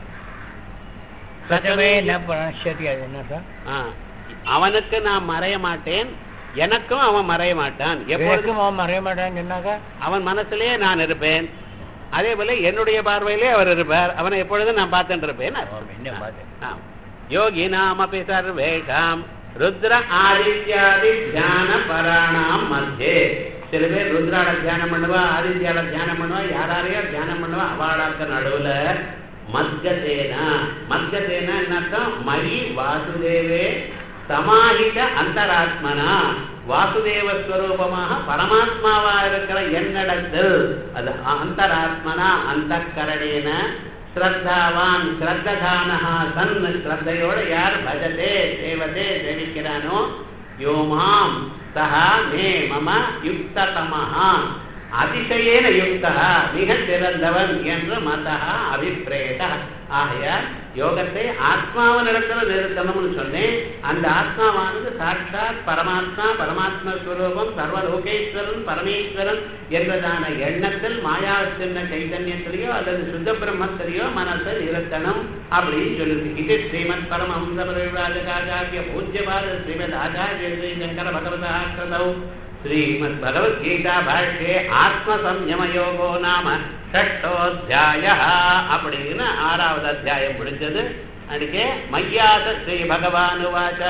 சஜமே ந பிரணஷதி அது என்ன சார் ஆ, அவனுக்கு நான் மறைய மாட்டேன் எனக்கும் அவன் மறைய மாட்டான் எப்பொழுதும் எப்பொழுதும் அவன் மறைய மாட்டான்னு சொன்னாக்கா அவன் மனசுலயே நான் இருப்பேன் அதே போல என்னுடைய பார்வையிலே அவர் இருப்பார் அவனை எப்பொழுதும் நான் பார்த்துட்டு இருப்பேன் அவன் என்ன பார்த்து யோகி நாமபி சர்வேஷாம் ருத்ர ஆதித்யாதி தியான பராணாம் மத்தியே சில பேர் ருத்ரால தியானம் பண்ணுவா ஆதித்யால தியானம் பண்ணுவா யாராரையோ தியானம் பண்ணுவா அவாளாக்க நடுவுல மத்தியதேனா மத்தியதேனா என்ன அர்த்தம் மயி வாசுதேவே சமாஹித அந்தராத்மனா வாசுதேவ ஸ்வரூபமாக பரமாத்மாவா இருக்கிற என்னிடத்தில் அது அந்தராத்மனா அந்த கரணேன ஸ்ரத்தாவான் ஸ்ரத்ததானஹா சன் ஸ்ரத்தையோட யார் பஜதே சேவதே சேவிக்கிறானோ யோமாம் சஹா மே மம யுக்ததமஹா அதிசயேன யுக்தா மிக சிறந்தவன் என்று மதா அபிப்பிரேத ஆகையால் யோகத்தை ஆத்மாவனிடத்துல நிறுத்தணும்னு சொன்னேன் அந்த ஆத்மாவானது சாட்சாத் பரமாத்மா பரமாத்ம ஸ்வரூபம் சர்வலோகேஸ்வரன் பரமேஸ்வரன் என்றதான எண்ணத்தில் மாயா சின்ன சைதன்யத்திலேயோ அல்லது சுத்த பிரம்மத்திலேயோ மனசை நிறுத்தணும் அப்படின்னு சொல்லுது இது ஸ்ரீமத் பரமஹம்சபரிராஜகாச்சாரிய பூஜ்யபாத ஸ்ரீமத் ஆச்சாரிய ஸ்ரீ சங்கர பகவதா கிருதௌ ஸ்ரீமத் பகவத்கீதா பாஷ்யே ஆத்மசம்யமயோகோ நாம ஷட்டோத்தியாய அப்படின்னு ஆறாவது அத்தியாயம் முடிஞ்சது அதுக்கு மையாத ஸ்ரீ பகவான் வாச்ச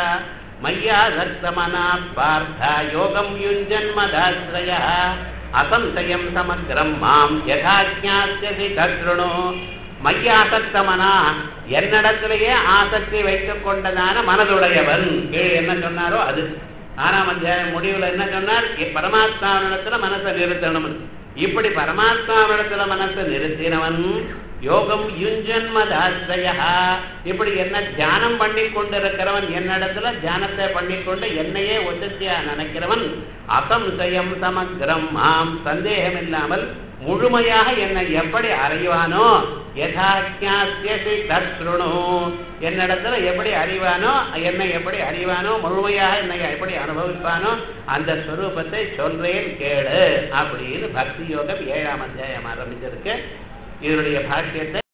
மையாசக்தமனா பார்த்த யோகம் யுஞ்சன்மதாஸ்ரய அசம்சயம் சமக்ரம் மாம் யதா ஜாஸ்யசி தத்ருணு மையாசக்தமனா என்னிடத்திலேயே ஆசக்தி வைத்துக் கொண்டதான மனதுடையவன் கீழே என்ன சொன்னாரோ அது ஆறாம் அத்தியாயம் முடிவுல என்ன சொன்னார் பரமாத்மாவிடத்துல மனசை நிறுத்தணும் இப்படி பரமாத்மாவிடத்துல மனசை நிறுத்தினவன் யோகம் யுஞ்சன்மதாஸ்ரய இப்படி என்ன தியானம் பண்ணி கொண்டிருக்கிறவன் என்னிடத்துல தியானத்தை பண்ணிக்கொண்டு என்னையே ஒத்துத்தியா நினைக்கிறவன் அசம்சயம் சமக்ரம் ஆம் சந்தேகம் இல்லாமல் முழுமையாக என்னை எப்படி அறிவானோ யதாக்கியாசியசி தத்ருணு என்னிடத்துல எப்படி அறிவானோ என்னை எப்படி அறிவானோ முழுமையாக என்னை எப்படி அனுபவிப்பானோ அந்த ஸ்வரூபத்தை சொல்றேன் கேளு அப்படின்னு பக்தி யோகம் ஏழாம் அத்தியாயம் ஆரம்பிச்சிருக்கு இதனுடைய பாஷ்யத்தை